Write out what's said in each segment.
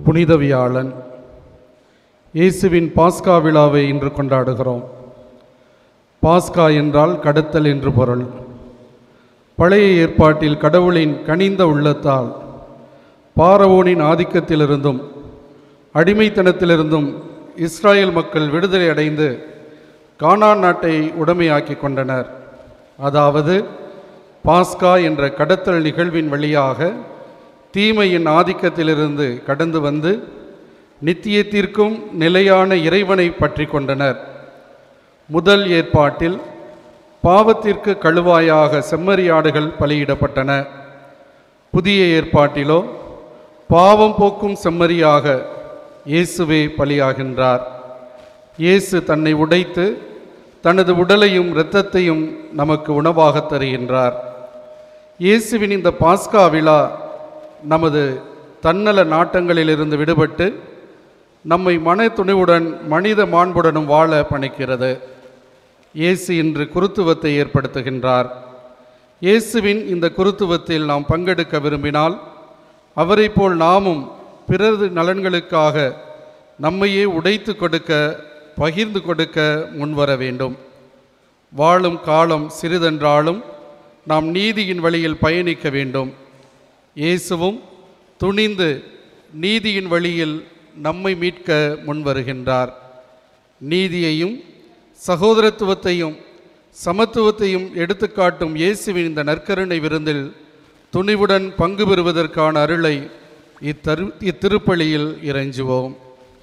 புனித வியாழன் இயேசுவின் பாஸ்கா விழாவை இன்று கொண்டாடுகிறோம் பாஸ்கா என்றால் கடத்தல் என்று பொருள் பழைய ஏற்பாட்டில் கடவுளின் கனிந்த உள்ளத்தால் பாரவோனின் ஆதிக்கத்திலிருந்தும் அடிமைத்தனத்திலிருந்தும் இஸ்ராயேல் மக்கள் விடுதலை அடைந்து கானான் நாட்டை உடைமையாக்கி கொண்டனர் அதாவது பாஸ்கா என்ற கடத்தல் நிகழ்வின் வழியாக தீமையின் ஆதிக்கத்திலிருந்து கடந்து வந்து நித்தியத்திற்கும் நிலையான இறைவனை பற்றி கொண்டனர் முதல் ஏற்பாட்டில் பாவத்திற்கு கழுவாயாக செம்மறியாடுகள் பலியிடப்பட்டன புதிய ஏற்பாட்டிலோ பாவம் போக்கும் செம்மறியாக இயேசுவே பலியாகின்றார் இயேசு தன்னை உடைத்து தனது உடலையும் இரத்தத்தையும் நமக்கு உணவாகத் தருகின்றார் இயேசுவின் இந்த பாஸ்கா விழா நமது தன்னல நாட்டங்களிலிருந்து விடுபட்டு நம்மை மன துணிவுடன் மனித மாண்புடனும் வாழ பணிக்கிறது இயேசு இன்று குருத்துவத்தை ஏற்படுத்துகின்றார் இயேசுவின் இந்த குருத்துவத்தில் நாம் பங்கெடுக்க விரும்பினால் அவரைப் போல் நாமும் பிறரது நலன்களுக்காக நம்மையே உடைத்து கொடுக்க பகிர்ந்து கொடுக்க முன்வர வேண்டும் வாழும் காலம் சிறிதென்றாலும் நாம் நீதியின் வழியில் பயணிக்க வேண்டும் இயேசுவும் துணிந்து நீதியின் வழியில் நம்மை மீட்க முன்வருகின்றார் நீதியையும் சகோதரத்துவத்தையும் சமத்துவத்தையும் எடுத்துக்காட்டும் இயேசுவின் இந்த நற்கருணை விருந்தில் துணிவுடன் பங்கு பெறுவதற்கான அருளை இத்தரு இத்திருப்பலியில் இறைஞ்சுவோம்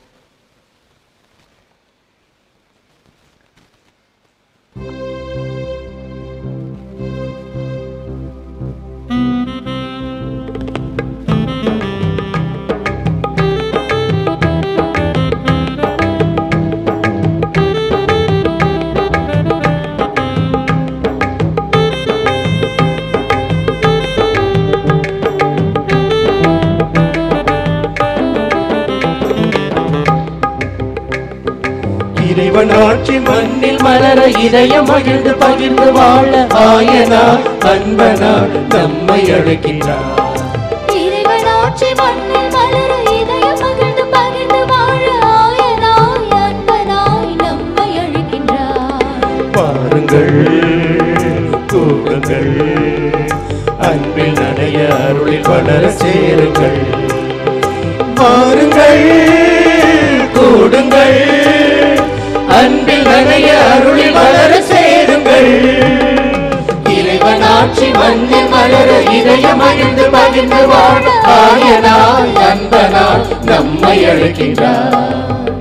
இறைவன் ஆட்சி மண்ணில் மலர இதயம் மகிழ்ந்து பகிர்ந்து வாழ ஆயனா அன்பனா நம்மை அழைக்கின்றார் இறைவனாட்சி மண்ணில் மலர இதயம் மகிழ்ந்து பகிர்ந்து வாழ ஆயனாய் அன்பனாய் நம்மை அழைக்கின்றார் பாருங்கள் கூடுங்கள் அன்பில் நடைய அருளில் வளர சேருங்கள் பாருங்கள் கூடுங்கள் அன்பில் நடைய அருளில் வளர சேருங்கள் இறைவன் ஆட்சி மண்ணில் மலர இதயம் மகிழ்ந்து பகிர்ந்து வாழ ஆயனாய் அன்பனாய் நம்மை அழைக்கின்றார்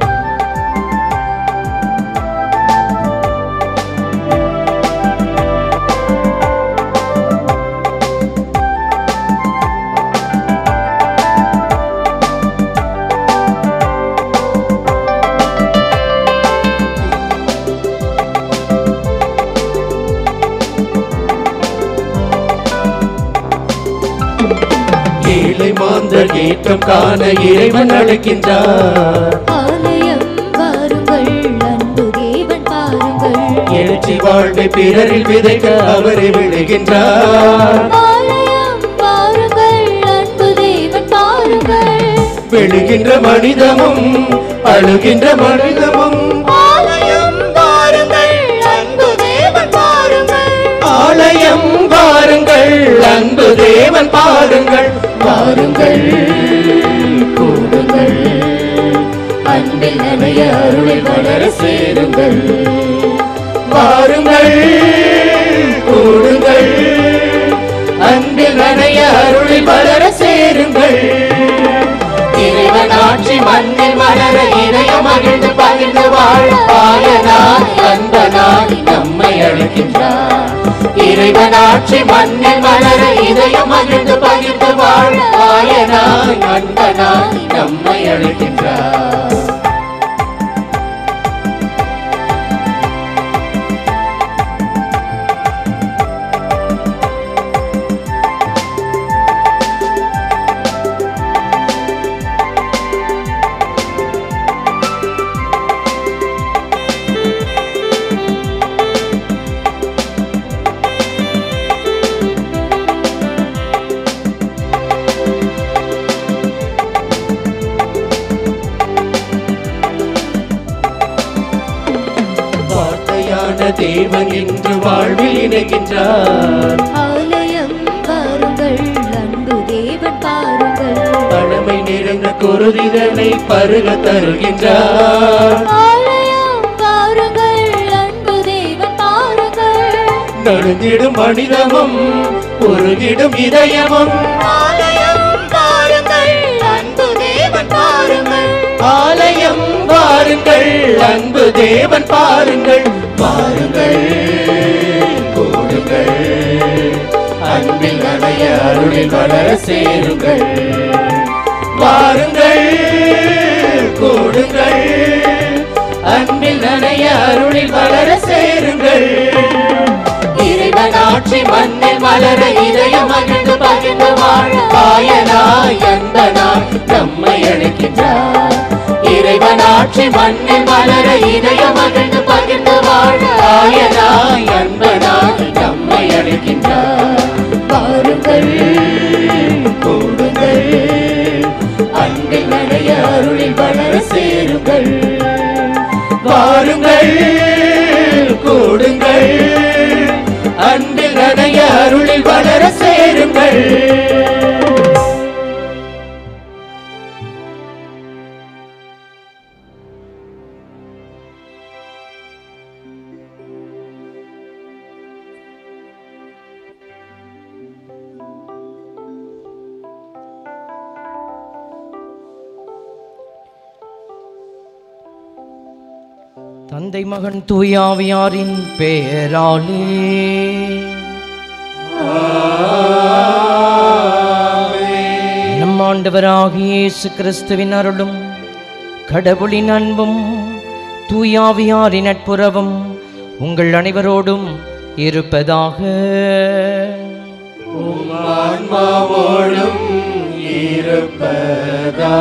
ஏழை மாந்தர் ஏற்றம் காண இறைவன் அழைக்கின்றார் ஆலயம் வாருங்கள் அன்பு தேவன் பாருங்கள் எழுச்சி வாழ்வை பிறரில் விதைக்க அவரை விழுகின்றார் ஆலயம் வாருங்கள் அன்பு தேவன் பாருங்கள் விழுகின்ற மனிதமும் அழுகின்ற மனிதமும் ஆலயம் வாருங்கள் அன்பு தேவன் பாருங்கள் ஆலயம் வாருங்கள் அன்பு தேவன் பாருங்கள் பாருங்கள் கூடுங்கள் அன்பில் நனைய அருளை வளர சேருங்கள் வாருங்கள் கூடுங்கள் அன்பில் நனைய அருளை வளர சேருங்கள் இறைவன் ஆட்சி மண்ணில் மலர இதய மகிழ்ந்து பகிர்ந்து வாழ ஆயனாய் அன்பனாய் நம்மை அழைக்கின்றார் இறைவன் ஆட்சி மண்ணில் மலர இதய மகிழ்ந்து பகிர்ந்து வாழ ஆயனாய் அன்பனாய் நம்மை அழைக்கின்றார் தேவன் இன்று வாழ்வில் இணைகின்றார் ஆலயம் வாருங்கள் அன்பு தேவன் பாருங்கள் பழமை நிறைந்த குருதிதனை பருக தருகின்றார் ஆலயம் வாருங்கள் அன்பு தேவன் பாருங்கள் நடுங்கிடும் மனிதமும் உருகிடும் இதயமும் ஆலயம் வாருங்கள் அன்பு தேவன் பாருங்கள் ஆலயம் வாருங்கள் அன்பு தேவன் பாருங்கள் பாருங்கள் கூடுங்கள் அன்பில் நனைய அருளில் வளர சேருங்கள் வாருங்கள் கூடுங்கள் அன்பில் நனைய அருளில் வளர சேருங்கள் இறைவன் ஆட்சி மண்ணில் மலர இதயம் மகிழ்ந்து பகிர்ந்து வாழ காயனாய் அன்பனாய் நம்மை அழைக்கின்றார் இறைவன் ஆட்சி மண்ணில் மலர இதயம் மகிழ்ந்து பகிர்ந்து வாழ காயனாய் அன்பனாய் நம்மை அழைக்கின்றார் வாருங்கள் கூடுங்கள் அன்பில் நடைய அருளில் வளர சேருங்கள் வாருங்கள் கூடுங்கள் அன்பில் நடைய அருளில் வளர சேருங்கள் தந்தை மகன் தூயாவியாரின் பெயராலே நம் ஆண்டவராகிய இயேசு கிறிஸ்துவின் அருளும் கடவுளின் அன்பும் தூயாவியாரின் நட்புறவும் உங்கள் அனைவரோடும் இருப்பதாக ஆன்மாவோடும் இருப்பதாக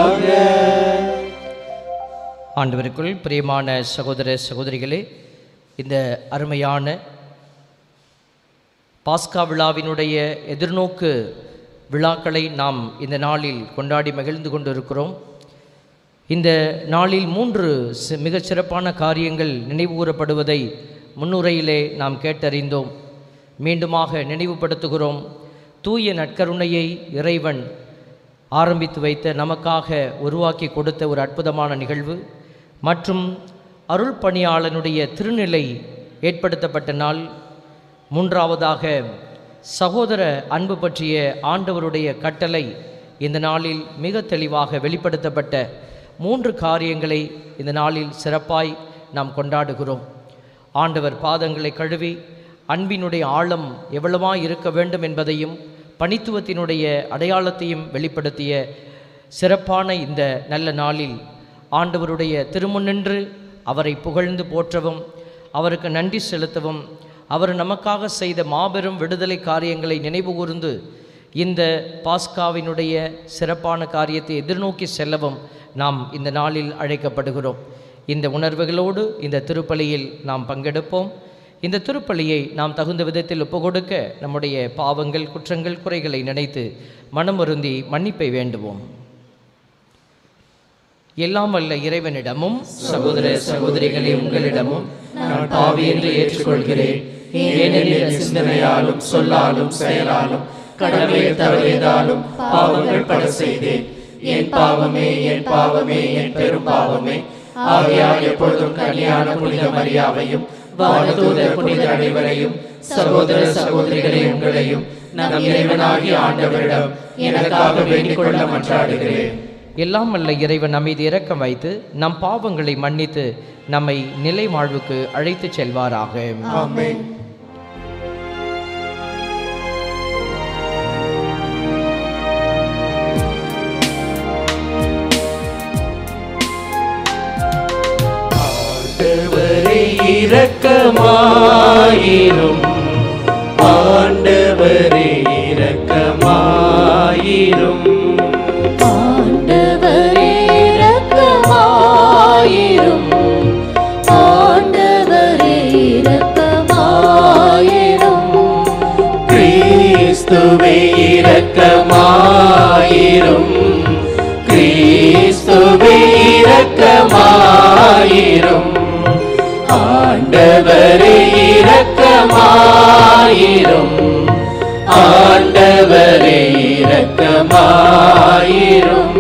ஆண்டவருக்குள் பிரியமான சகோதர சகோதரிகளே இந்த அருமையான பாஸ்கா விழாவினுடைய எதிர்நோக்கு விழாக்களை நாம் இந்த நாளில் கொண்டாடி மகிழ்ந்து கொண்டிருக்கிறோம் இந்த நாளில் மூன்று சி- மிகச் சிறப்பான காரியங்கள் நினைவுகூரப்படுவதை முன்னுரையிலே நாம் கேட்டறிந்தோம் மீண்டுமாக நினைவுபடுத்துகிறோம் தூய நற்கருணையை இறைவன் ஆரம்பித்து வைத்த நமக்காக உருவாக்கி கொடுத்த ஒரு அற்புதமான நிகழ்வு மற்றும் அருள் பணியாளனுடைய திருநிலை ஏற்படுத்தப்பட்ட நாள் மூன்றாவதாக சகோதர அன்பு பற்றிய ஆண்டவருடைய கட்டளை இந்த நாளில் மிக தெளிவாக வெளிப்படுத்தப்பட்ட மூன்று காரியங்களை இந்த நாளில் சிறப்பாய் நாம் கொண்டாடுகிறோம் ஆண்டவர் பாதங்களை கழுவி அன்பினுடைய ஆழம் எவ்வளவா இருக்க வேண்டும் என்பதையும் பணித்துவத்தினுடைய அடையாளத்தையும் வெளிப்படுத்திய சிறப்பான இந்த நல்ல நாளில் ஆண்டவருடைய திருமுன்னின்று அவரை புகழ்ந்து போற்றவும் அவருக்கு நன்றி செலுத்தவும் அவர் நமக்காக செய்த மாபெரும் விடுதலை காரியங்களை நினைவுகூர்ந்து இந்த பாஸ்காவினுடைய சிறப்பான காரியத்தை எதிர்நோக்கி செல்லவும் நாம் இந்த நாளில் அழைக்கப்படுகிறோம் இந்த உணர்வுகளோடு இந்த திருப்பலியில் நாம் பங்கெடுப்போம் இந்த திருப்பலியை நாம் தகுந்த விதத்தில் ஒப்புக்கொடுக்க நம்முடைய பாவங்கள் குற்றங்கள் குறைகளை நினைத்து மனமருந்தி மன்னிப்பை வேண்டுவோம் எல்லாம் வல்ல இறைவனிடமும் சகோதர சகோதரிகளே உங்களிடமும் நான் பாவி என்று ஏற்றுக்கொள்கிறேன் ஏனெனில் என் சிந்தனையாலும் சொல்லாலும் செயலாலும் கடமையை தவறியதாலும் பாவங்கள் பல செய்தேன் என் பாவமே என் பாவமே என் பெரும் பாவமே ஆகையால் எப்பொழுதும் கல்யாண புனித மரியாவையும் வானதூத புனித அனைவரையும் சகோதர சகோதரிகளே உங்களையும் நம் இறைவனாகிய ஆண்டவரிடம் எனக்காக வேண்டிக் கொள்ள மன்றாடுகிறேன் எல்லாம் வல்ல இறைவன் அமைதி இரக்கம் வைத்து நம் பாவங்களை மன்னித்து நம்மை நிலை வாழ்வுக்கு அழைத்துச் செல்வாராக ஆமென் ஆண்டவரே இரக்கமாயிரும் ஆண்டவரே இரக்கமாயிரும் ஆண்டவரே இரக்கமாயிரும் ஆண்டவரே இரக்கமாயிரும் கிறிஸ்துவே இரக்கமாயிரும் கிறிஸ்துவே இரக்கமாயிரும் ஆண்டவரே இரக்கமாயிரும் ஆண்டவரே இரக்கமாயிரும்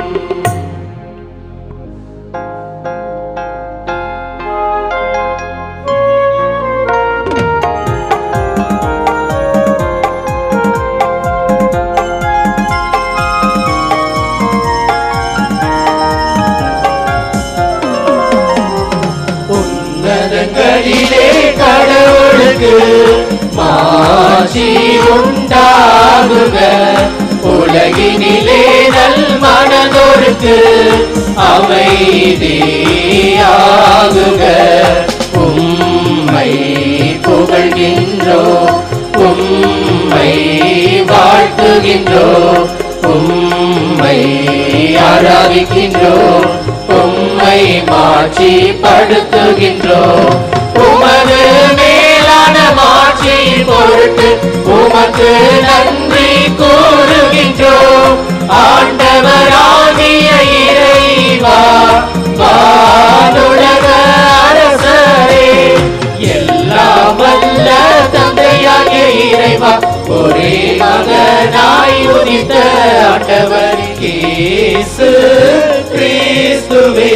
உன்னதங்களிலே கடவுளுக்கு மாட்சி உண்டாகுக உலகினிலே நல் மனதோருக்கு அமைதியாகுக உம்மை புகழ்கின்றோ உம்மை வாழ்த்துகின்றோ உம்மை ஆராதிக்கின்றோ உம்மை மாட்சி படுத்துகின்றோ உமது மேலான மாட்சி பொருட்டு உமக்கு நன்றி கூறுகின்றோ ஆண்டவராகிய இறைவா வானுலக அரசரே எல்லாம் வல்ல தந்தையாகிய இறைவா ஒரே மகனாய் உதித்த ஆண்டவர் இயேசு கிறிஸ்துவே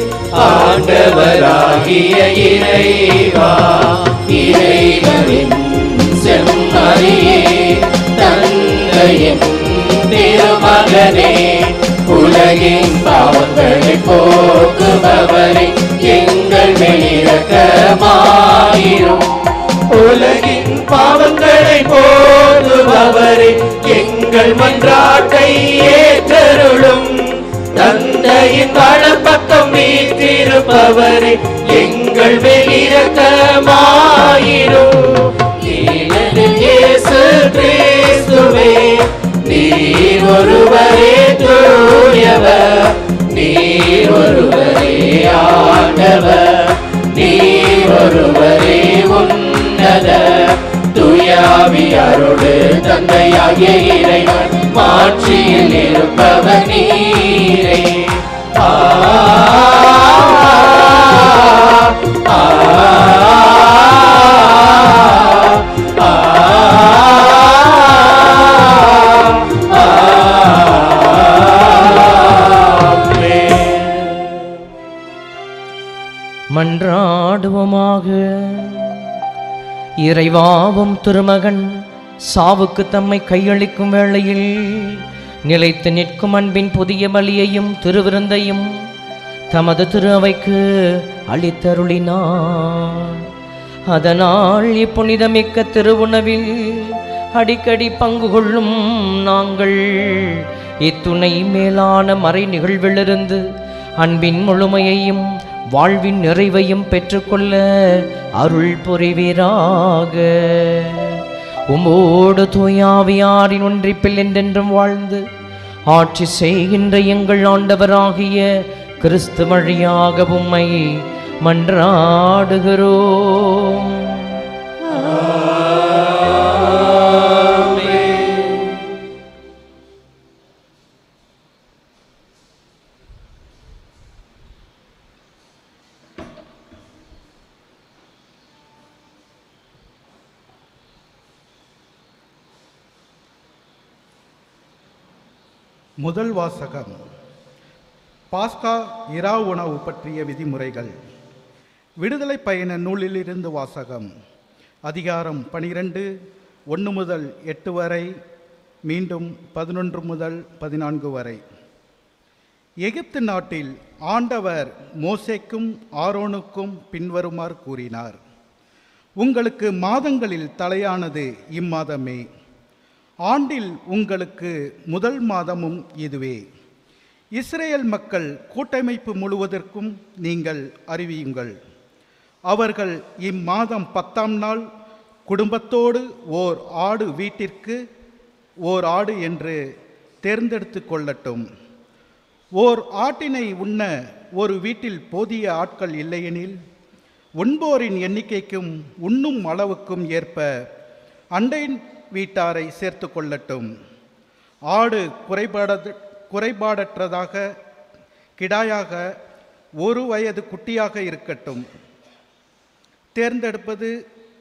ஆண்டவராகிய இறைவா இறைவனின் செம்மறியே தந்தையின் திருமகனே உலகின் பாவங்களை போக்குபவரே எங்கள் மேலிரக்கமாயிரும் உலகின் பாவங்களை போக்குபவரே எங்கள் மன்றாட்டை ஏற்றருளும் தந்தையின் வலப்பக்கம் வீற்றிருப்பவரே எங்கள் வெளிரக்கமாயிரும் ஏனெனில் இயேசு கிறிஸ்துவே நீர் ஒருவரே தூயவர் நீர் ஒருவரே ஆண்டவர் நீர் ஒருவரே உன்னத துயாவியாரோடு தந்தையாகிய இறைவன் மாட்சியில் இருப்பவர் நீரே ஆ ஆ, ஆ, ஆமென். மன்றாடுவோமாக இறைவாவும் திருமகன் சாவுக்கு தம்மை கையளிக்கும் வேளையில் நிலைத்து நிற்கும் அன்பின் புதிய பலியையும் திருவிருந்தையும் தமது திரு அவைக்கு அளித்தருளினார் அதனால் இப்புனிதமிக்க திருவுணவில் அடிக்கடி பங்கு கொள்ளும் நாங்கள் இத்துணை மேலான மறை நிகழ்விலிருந்து அன்பின் முழுமையையும் வாழ்வின் நிறைவையும் பெற்றுக்கொள்ள அருள் புரிவீராக உம்மோடு தூயாவியாரின் ஒன்றிப்பில் என்றென்றும் வாழ்ந்து ஆட்சி செய்கின்ற எங்கள் ஆண்டவராகிய கிறிஸ்து வழியாக உம்மை மன்றாடுகிறோம் முதல் வாசகம் பாஸ்கா இரா உணவு பற்றிய விதிமுறைகள் விடுதலை பயண நூலிலிருந்து வாசகம் அதிகாரம் பனிரெண்டு ஒன்று முதல் எட்டு வரை மீண்டும் பதினொன்று முதல் பதினான்கு வரை எகிப்து நாட்டில் ஆண்டவர் மோசேக்கும் ஆரோனுக்கும் பின்வருமாறு கூறினார் உங்களுக்கு மாதங்களில் தலையானது இம்மாதமே ஆண்டில் உங்களுக்கு முதல் மாதமும் இதுவே இஸ்ரேல் மக்கள் கூட்டமைப்பு முழுவதற்கும் நீங்கள் அறிவியுங்கள் அவர்கள் இம்மாதம் பத்தாம் நாள் குடும்பத்தோடு ஓர் ஆடு வீட்டிற்கு ஓர் ஆடு என்று தேர்ந்தெடுத்து கொள்ளட்டும் ஓர் ஆட்டினை உண்ண ஒரு வீட்டில் போதிய ஆட்கள் இல்லையெனில் உண்போரின் எண்ணிக்கைக்கும் உண்ணும் அளவுக்கும் ஏற்ப அண்டை வீட்டாரை சேர்த்து கொள்ளட்டும் ஆடு குறைபாட குறைபாடற்றதாக கிடாயாக ஒரு வயது குட்டியாக இருக்கட்டும் தேர்ந்தெடுப்பது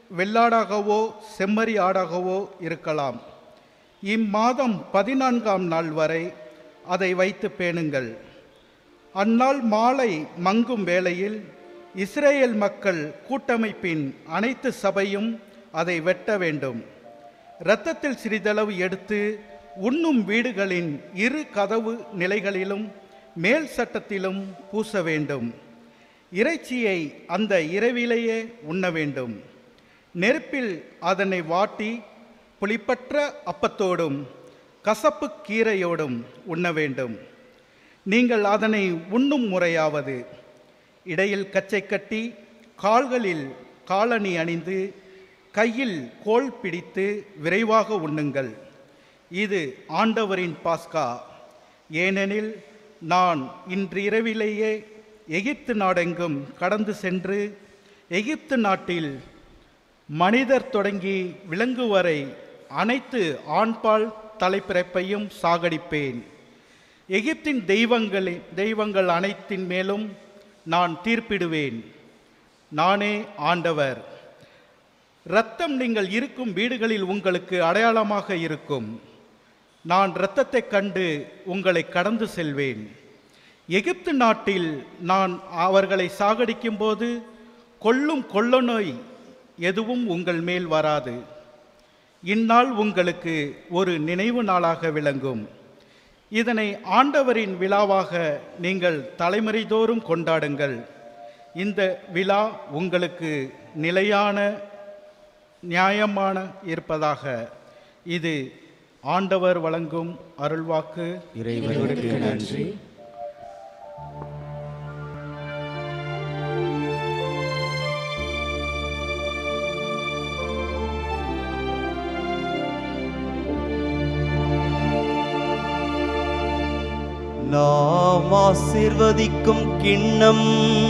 வெள்ளாடாகவோ செம்மறி ஆடாகவோ இருக்கலாம் இம்மாதம் பதினான்காம் நாள் வரை அதை வைத்து பேணுங்கள் அந்நாள் மாலை மங்கும் வேளையில் இஸ்ரேல் மக்கள் கூட்டமைப்பின் அனைத்து சபையும் அதை வெட்ட வேண்டும் இரத்தத்தில் சிறிதளவு எடுத்து உண்ணும் வீடுகளின் இரு கதவு நிலைகளிலும் மேல் சட்டத்திலும் பூச வேண்டும் இறைச்சியை அந்த இரவிலேயே உண்ண வேண்டும் நெருப்பில் அதனை வாட்டி புளிப்பற்ற அப்பத்தோடும் கசப்பு கீரையோடும் உண்ண வேண்டும் நீங்கள் அதனை உண்ணும் முறையாவது இடையில் கச்சை கட்டி கால்களில் காலணி அணிந்து கையில் கோல் பிடித்து விரைவாக உண்ணுங்கள் இது ஆண்டவரின் பாஸ்கா ஏனெனில் நான் இன்று இரவிலேயே எகிப்து நாடெங்கும் கடந்து சென்று எகிப்து நாட்டில் மனிதர் தொடங்கி விலங்கு வரை அனைத்து ஆண்பால் தலைப்பிறப்பையும் சாகடிப்பேன் எகிப்தின் தெய்வங்களின் தெய்வங்கள் அனைத்தின் மேலும் நான் தீர்ப்பிடுவேன் நானே ஆண்டவர் இரத்தம் நீங்கள் இருக்கும் வீடுகளில் உங்களுக்கு அடையாளமாக இருக்கும் நான் இரத்தத்தைக் கண்டு உங்களை கடந்து செல்வேன் எகிப்து நாட்டில் நான் அவர்களை சாகடிக்கும்போது கொல்லும் கொள்ள நோய் எதுவும் உங்கள் மேல் வராது இந்நாள் உங்களுக்கு ஒரு நினைவு நாளாக விளங்கும் இதனை ஆண்டவரின் விழாவாக நீங்கள் தலைமுறைதோறும் கொண்டாடுங்கள் இந்த விழா உங்களுக்கு நிலையான நியாயமான இருப்பதாக இது ஆண்டவர் வழங்கும் அருள்வாக்கு இறைவனுக்கு நன்றி நாம் ஆசிர்வதிக்கும் கிண்ணம்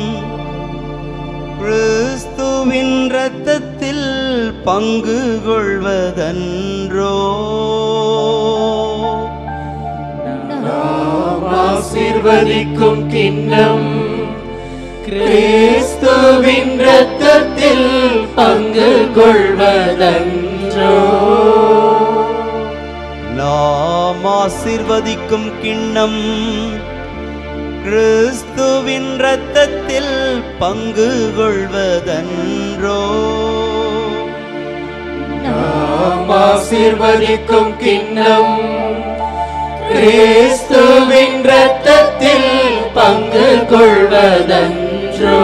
கிறிஸ்துவின் இரத்தத்தில் பங்கு கொள்வதன்றோ ஆசீர்வதிக்கும் கிண்ணம் கிறிஸ்துவின் இரத்தத்தில் பங்கு கொள்வதன்றோ நாம் ஆசிர்வதிக்கும் கிண்ணம் கிறிஸ்துவின் இரத்தத்தில் பங்கு கொள்வதன்றோ நாம் ஆசீர்வதிக்கும் கிண்ணம் கிறிஸ்துவின் இரத்தத்தில் பங்கு கொள்வதன்றோ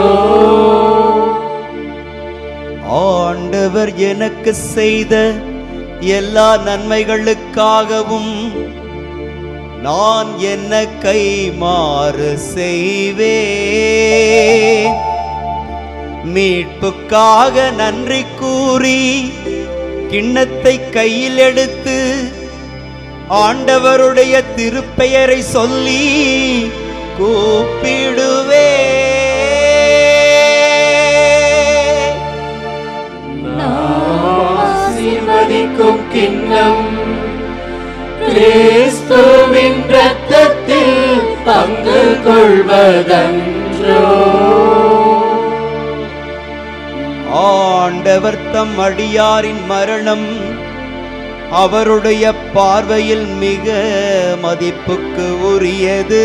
ஆண்டவர் எனக்கு செய்த எல்லா நன்மைகளுக்காகவும் நான் என்ன கைமாறு செய்வேன் மீட்புக்காக நன்றி கூறி கிண்ணத்தை கையில் எடுத்து ஆண்டவருடைய திருப்பெயரை சொல்லி கூப்பிடுவே ஆசீர்வதிக்கும் கிண்ணம் கிறிஸ்துவின் இரத்தத்தில் பங்கு கொள்வதன்றோ ஆண்டவர் தம் அடியாரின் மரணம் அவருடைய பார்வையில் மிக மதிப்புக்கு உரியது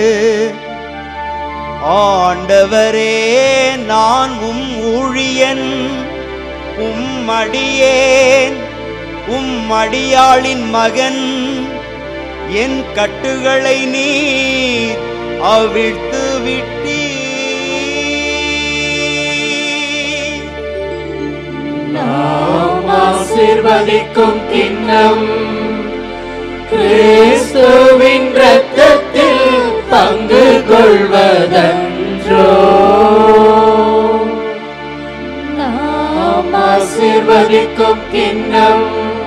ஆண்டவரே நான் உம் ஊழியன் உம் அடியேன் உம் அடியாளின் மகன் என் கட்டுகளை நீர் அவிழ்த்து விட்டீர் நாம் ஆசீர்வதிக்கும் கிண்ணம் கிறிஸ்துவின் இரத்தத்தில் பங்கு கொள்வதன்றோ நாம் ஆசீர்வதிக்கும் கிண்ணம்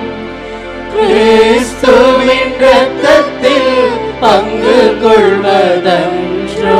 கிறிஸ்துவின் இரத்தத்தில் பங்கு கொள்வதன்றோ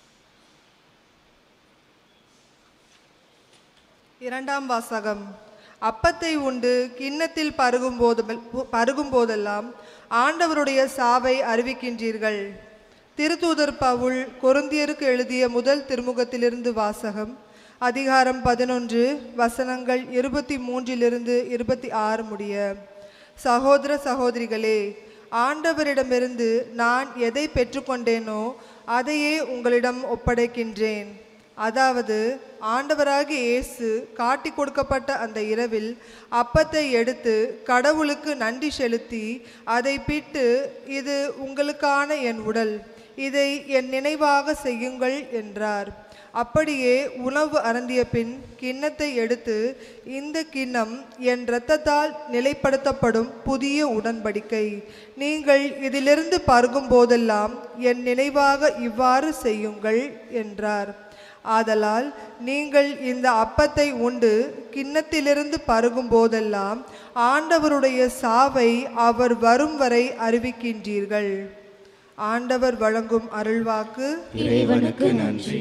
இரண்டாம் வாசகம் அப்பத்தை உண்டு கிண்ணத்தில் பருகும்போது பருகும்போதெல்லாம் ஆண்டவருடைய சாவை அறிவிக்கின்றீர்கள் திருத்தூதர் பவுல் கொருந்தியருக்கு எழுதிய முதல் திருமுகத்திலிருந்து வாசகம் அதிகாரம் பதினொன்று வசனங்கள் இருபத்தி மூன்றிலிருந்து இருபத்தி ஆறு முடிய சகோதர சகோதரிகளே ஆண்டவரிடமிருந்து நான் எதை பெற்றுக்கொண்டேனோ அதையே உங்களிடம் ஒப்படைக்கின்றேன் அதாவது ஆண்டவராகிய இயேசு காட்டி கொடுக்கப்பட்ட அந்த இரவில் அப்பத்தை எடுத்து கடவுளுக்கு நன்றி செலுத்தி அதை பிட்டு இது உங்களுக்கான என் உடல் இதை என் நினைவாக செய்யுங்கள் என்றார் அப்படியே உணவு அருந்திய பின் கிண்ணத்தை எடுத்து இந்த கிண்ணம் என் இரத்தத்தால் நிலைப்படுத்தப்படும் புதிய உடன்படிக்கை நீங்கள் இதிலிருந்து பருகும் போதெல்லாம் என் நினைவாக இவ்வாறு செய்யுங்கள் என்றார் ஆதலால் நீங்கள் இந்த அப்பத்தை உண்டு கிண்ணத்திலிருந்து பருகும் போதெல்லாம் ஆண்டவருடைய சாவை அவர் வரும் வரை அறிவிக்கின்றீர்கள் ஆண்டவர் வழங்கும் அருள்வாக்கு இறைவனுக்கு நன்றி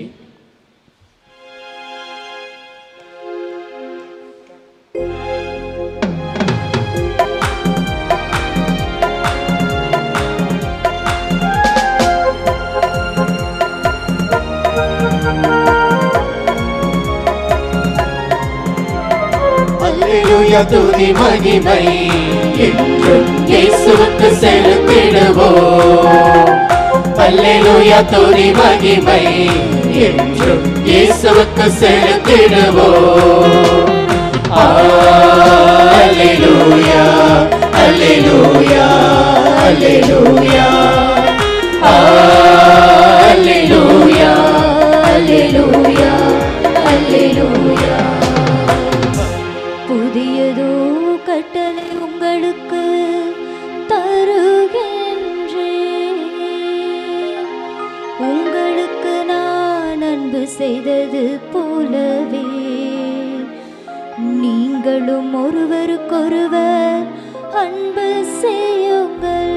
அல்லேலூயா துதி மகிமை என்றும் இயேசுவுக்கு செலுத்திடுவோம் அல்லேலூயா துதி மகிமை என்றும் இயேசுவுக்கு செலுத்திடுவோம் அல்லேலூயா அல்லேலூயா அல்லேலூயா அல்லேலூயா அல்லேலூயா அல்லேலூயா புதியதோ கட்டளை உங்களுக்கு தருகின்றேன் உங்களுக்கு நான் அன்பு செய்தது போலவே நீங்களும் ஒருவருக்கொருவர் அன்பு செய்யுங்கள்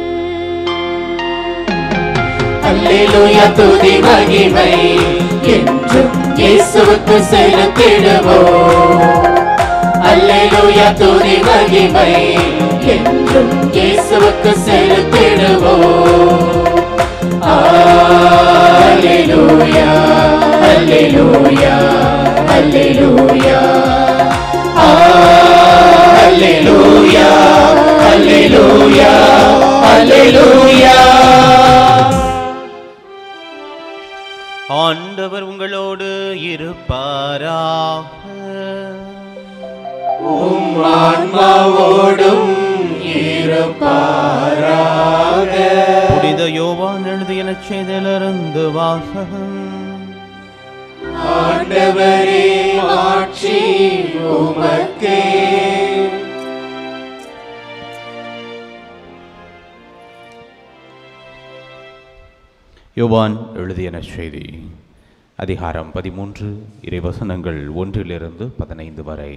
அல்லேலூயா துதி மகிமை என்றும் இயேசுவுக்கு செலுத்திடுவோம் அல்லேலூயா துதி மகிமை என்றும் இயேசுவுக்கு செலுத்திடுவோம் அல்லேலூயா அல்லேலூயா அல்லேலூயா அல்லேலூயா அல்லேலூயா அல்லேலூயா ஆண்டவர் உங்களோடு இருப்பாராக ஆன்மாவோடும் இருப்பாராக புனித யோவான் எழுதிய நற்செய்தியிலிருந்து வாசகம் ஆண்டவரே ஆட்சி உமக்கே யோவான் எழுதிய நற்செய்தி அதிகாரம் பதிமூன்று இறைவசனங்கள் ஒன்றிலிருந்து பதினைந்து வரை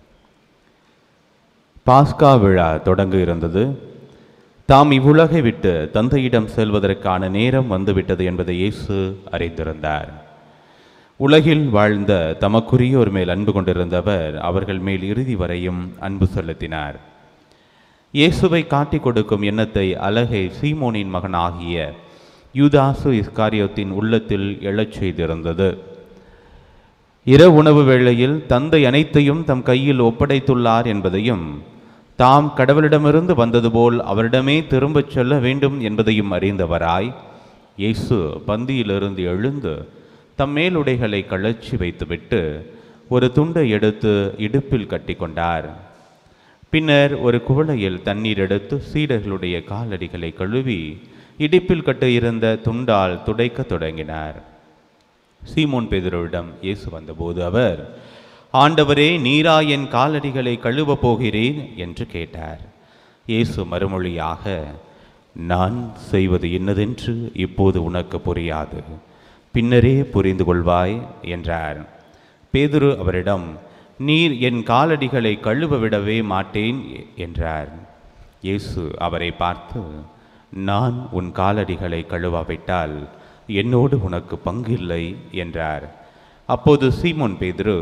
பாஸ்கா விழா தொடங்க இருந்தது தாம் இவ்வுலகை விட்டு தந்தையிடம் செல்வதற்கான நேரம் வந்துவிட்டது என்பதை இயேசு அறிந்திருந்தார் உலகில் வாழ்ந்த தமக்குரியோர் மேல் அன்பு கொண்டிருந்தவர் அவர்கள் மேல் இறுதி வரையும் அன்பு செலுத்தினார் இயேசுவை காட்டிக் கொடுக்கும் எண்ணத்தை அலகை சீமோனின் மகனாகிய யூதாசு இஸ்காரியோத்தின் உள்ளத்தில் எழச் செய்திருந்தது இரவு உணவு வேளையில் தந்தை அனைத்தையும் தம் கையில் ஒப்படைத்துள்ளார் என்பதையும் தாம் கடவுளிடமிருந்து வந்தது போல் அவரிடமே திரும்பச் செல்ல வேண்டும் என்பதையும் அறிந்தவராய் இயேசு பந்தியிலிருந்து எழுந்து தம் மேலுடைகளை கழற்றி வைத்துவிட்டு ஒரு துண்டை எடுத்து இடுப்பில் கட்டிக்கொண்டார் பின்னர் ஒரு குவளையில் தண்ணீர் எடுத்து சீடர்களுடைய காலடிகளை கழுவி இடுப்பில் கட்டியிருந்த துண்டால் துடைக்கத் தொடங்கினார் சீமோன் பேதுருவிடம் இயேசு வந்தபோது அவர் ஆண்டவரே நீரா என் காலடிகளை கழுவப் போகிறேன் என்று கேட்டார் இயேசு மறுமொழியாக நான் செய்வது இன்னதென்று இப்போது உனக்கு புரியாது பின்னரே புரிந்து கொள்வாய் என்றார் பேதுரு அவரிடம் நீர் என் காலடிகளை கழுவ விடவே மாட்டேன் என்றார் இயேசு அவரை பார்த்து நான் உன் காலடிகளை கழுவாவிட்டால் என்னோடு உனக்கு பங்கில்லை என்றார் அப்போது சீமோன் பேதுரு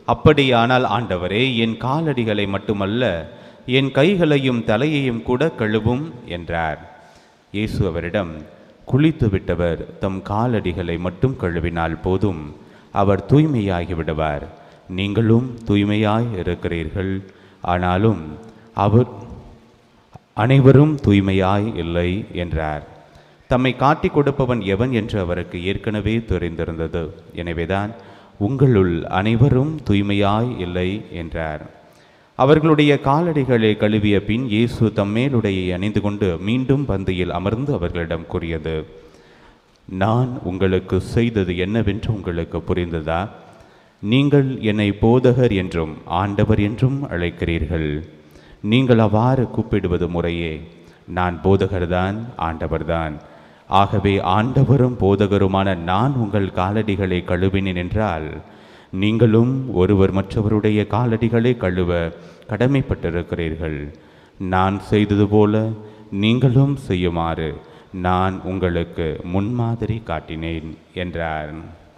அப்படியானால் ஆண்டவரே என் காலடிகளை மட்டுமல்ல என் கைகளையும் தலையையும் கூட கழுவும் என்றார் இயேசு அவரிடம் குளித்து விட்டவர் தம் காலடிகளை மட்டும் கழுவினால் போதும் அவர் தூய்மையாகி விடுவார் நீங்களும் தூய்மையாய் இருக்கிறீர்கள் ஆனாலும் அவர் அனைவரும் தூய்மையாய் இல்லை என்றார் தம்மை காட்டிக் கொடுப்பவன் எவன் என்று அவருக்கு ஏற்கனவே தெரிந்திருந்தது எனவேதான் உங்களுள் அனைவரும் தூய்மையாய் இல்லை என்றார் அவர்களுடைய காலடிகளை கழுவிய பின் இயேசு தம் மேலுடையை அணிந்து கொண்டு மீண்டும் பந்தியில் அமர்ந்து அவர்களிடம் கூறியது நான் உங்களுக்கு செய்தது என்னவென்று உங்களுக்கு புரிந்ததா நீங்கள் என்னை போதகர் என்றும் ஆண்டவர் என்றும் அழைக்கிறீர்கள் நீங்கள் அவ்வாறு கூப்பிடுவது முறையே நான் போதகர்தான் ஆண்டவர்தான் ஆகவே ஆண்டவரும் போதகருமான நான் உங்கள் காலடிகளை கழுவினேன் என்றால் நீங்களும் ஒருவர் மற்றவருடைய காலடிகளை கழுவ கடமைப்பட்டிருக்கிறீர்கள் நான் செய்தது போல நீங்களும் செய்யுமாறு நான் உங்களுக்கு முன்மாதிரி காட்டினேன் என்றார்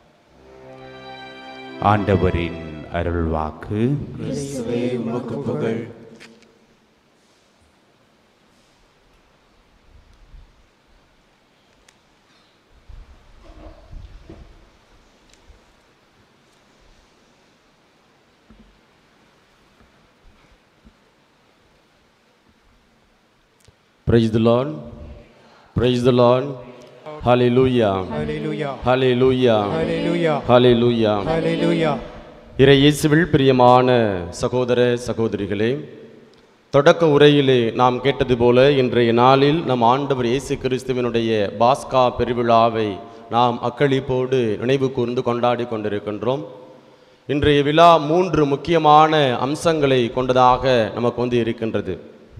ஆண்டவரின் அருள்வாக்கு கிறிஸ்துவே உமக்கு புகழ் Praise the Lord. Praise the Lord. Hallelujah. Hallelujah. Hallelujah. Hallelujah. Hallelujah. Hallelujah. இறை இயேசுவில் பிரியமான சகோதர சகோதரிகளே தொடக்க உரையிலே நாம் கேட்டது போல இன்றைய நாளில் நம் ஆண்டவர் இயேசு கிறிஸ்துவினுடைய பாஸ்கா பெருவிழாவை நாம் அக்களிப்போடு நினைவு கூர்ந்து கொண்டாடி கொண்டிருக்கின்றோம் இன்றைய விழா மூன்று முக்கியமான அம்சங்களை கொண்டதாக நமக்கு வந்து இருக்கின்றது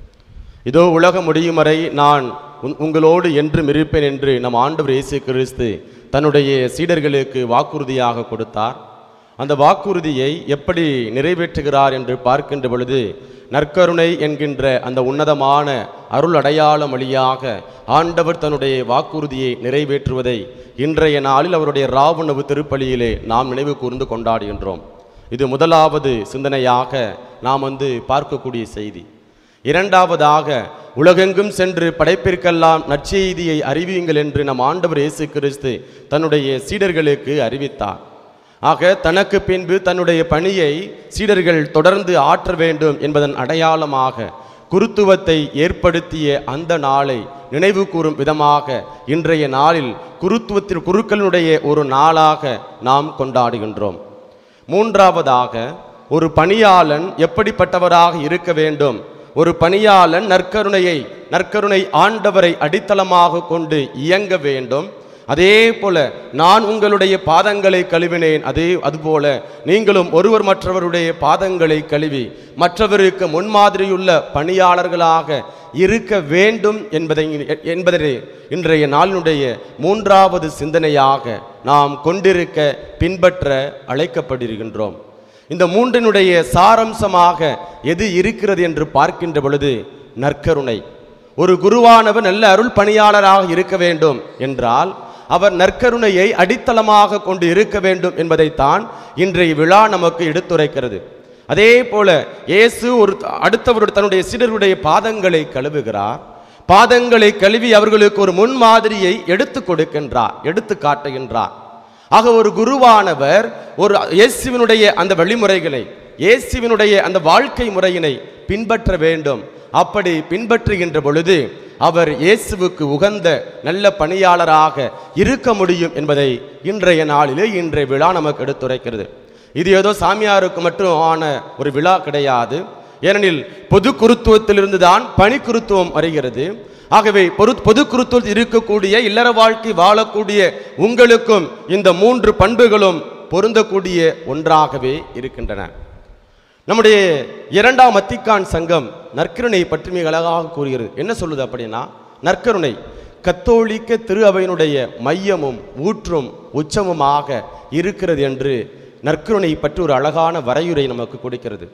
இதோ உலகம் முடியும் வரை நான் உன்- உங்களோடு என்றும் இருப்பேன் என்று நம் ஆண்டவர் இயேசு கிறிஸ்து தன்னுடைய சீடர்களுக்கு வாக்குறுதியாக கொடுத்தார் அந்த வாக்குறுதியை எப்படி நிறைவேற்றுகிறார் என்று பார்க்கின்ற பொழுது நற்கருணை என்கின்ற அந்த உன்னதமான அருள் அடையாளம் வழியாக ஆண்டவர் தன்னுடைய வாக்குறுதியை நிறைவேற்றுவதை இன்றைய நாளில் அவருடைய ராவுணவு திருப்பலியிலே நாம் நினைவு கூர்ந்து கொண்டாடுகின்றோம் இது முதலாவது சிந்தனையாக நாம் வந்து பார்க்கக்கூடிய செய்தி இரண்டாவதாக உலகெங்கும் சென்று படைப்பிற்கெல்லாம் நற்செய்தியை அறிவியுங்கள் என்று நம் ஆண்டவர் இயேசு கிறிஸ்து தன்னுடைய சீடர்களுக்கு அறிவித்தார் ஆக தனக்கு பின்பு தன்னுடைய பணியை சீடர்கள் தொடர்ந்து ஆற்ற வேண்டும் என்பதன் அடையாளமாக குருத்துவத்தை ஏற்படுத்திய அந்த நாளை நினைவு கூறும் விதமாக இன்றைய நாளில் குருத்துவத்தின் குருக்களுடைய ஒரு நாளாக நாம் கொண்டாடுகின்றோம் மூன்றாவதாக ஒரு பணியாளன் எப்படிப்பட்டவராக இருக்க வேண்டும் ஒரு பணியாளன் நற்கருணையை நற்கருணை ஆண்டவரை அடித்தளமாக கொண்டு இயங்க வேண்டும் அதே போல நான் உங்களுடைய பாதங்களை கழுவினேன் அதே அதுபோல நீங்களும் ஒருவர் மற்றவருடைய பாதங்களை கழுவி மற்றவருக்கு முன்மாதிரியுள்ள பணியாளர்களாக இருக்க வேண்டும் என்பதை என்பதை இன்றைய நாளினுடைய மூன்றாவது சிந்தனையாக நாம் கொண்டிருக்க பின்பற்ற அழைக்கப்பட்டிருக்கின்றோம் இந்த மூன்றினுடைய சாரம்சமாக எது இருக்கிறது என்று பார்க்கின்ற பொழுது நற்கருணை ஒரு குருவானவர் நல்ல அருள் பணியாளராக இருக்க வேண்டும் என்றால் அவர் நற்கருணையை அடித்தளமாக கொண்டு இருக்க வேண்டும் என்பதைத்தான் இன்றைய விழா நமக்கு எடுத்துரைக்கிறது அதே போல இயேசு ஒரு அடுத்தவருடைய தன்னுடைய சீடருடைய பாதங்களை கழுவுகிறார் பாதங்களை கழுவி அவர்களுக்கு ஒரு முன்மாதிரியை எடுத்து கொடுக்கின்றார் எடுத்து காட்டுகின்றார் ஆக ஒரு குருவானவர் ஒரு இயேசுவினுடைய அந்த வழிமுறைகளை இயேசுவினுடைய அந்த வாழ்க்கை முறையினை பின்பற்ற வேண்டும் அப்படி பின்பற்றுகின்ற பொழுது அவர் இயேசுவுக்கு உகந்த நல்ல பணியாளராக இருக்க முடியும் என்பதை இன்றைய நாளிலே இன்றைய விழா நமக்கு எடுத்துரைக்கிறது இது ஏதோ சாமியாருக்கு மட்டும் ஆன ஒரு விழா கிடையாது ஏனெனில் பொது குருத்துவத்திலிருந்து தான் பணி குருத்துவம் வருகிறது ஆகவே பொது பொது குருத்துவத்தில் இருக்கக்கூடிய இல்லற வாழ்க்கை வாழக்கூடிய உங்களுக்கும் இந்த மூன்று பண்புகளும் பொருந்தக்கூடிய ஒன்றாகவே இருக்கின்றன நம்முடைய இரண்டாம் மத்திக்கான் சங்கம் நற்கருணை பற்றி மிக அழகாக கூறுகிறது என்ன சொல்லுது அப்படின்னா நற்கருணை கத்தோலிக்க திரு அவையினுடைய மையமும் ஊற்றும் உச்சமுமாக இருக்கிறது என்று நற்கருணை பற்றி ஒரு அழகான வரையுரை நமக்கு கொடுக்கிறது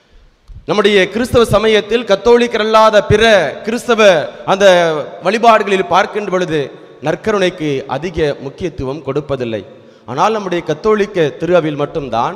நம்முடைய கிறிஸ்தவ சமயத்தில் கத்தோலிக்கர் அல்லாத பிற கிறிஸ்தவ அந்த வழிபாடுகளில் பார்க்கின்ற பொழுது நற்கருணைக்கு அதிக முக்கியத்துவம் கொடுப்பதில்லை ஆனால் நம்முடைய கத்தோலிக்க திருஅவில் மட்டும்தான்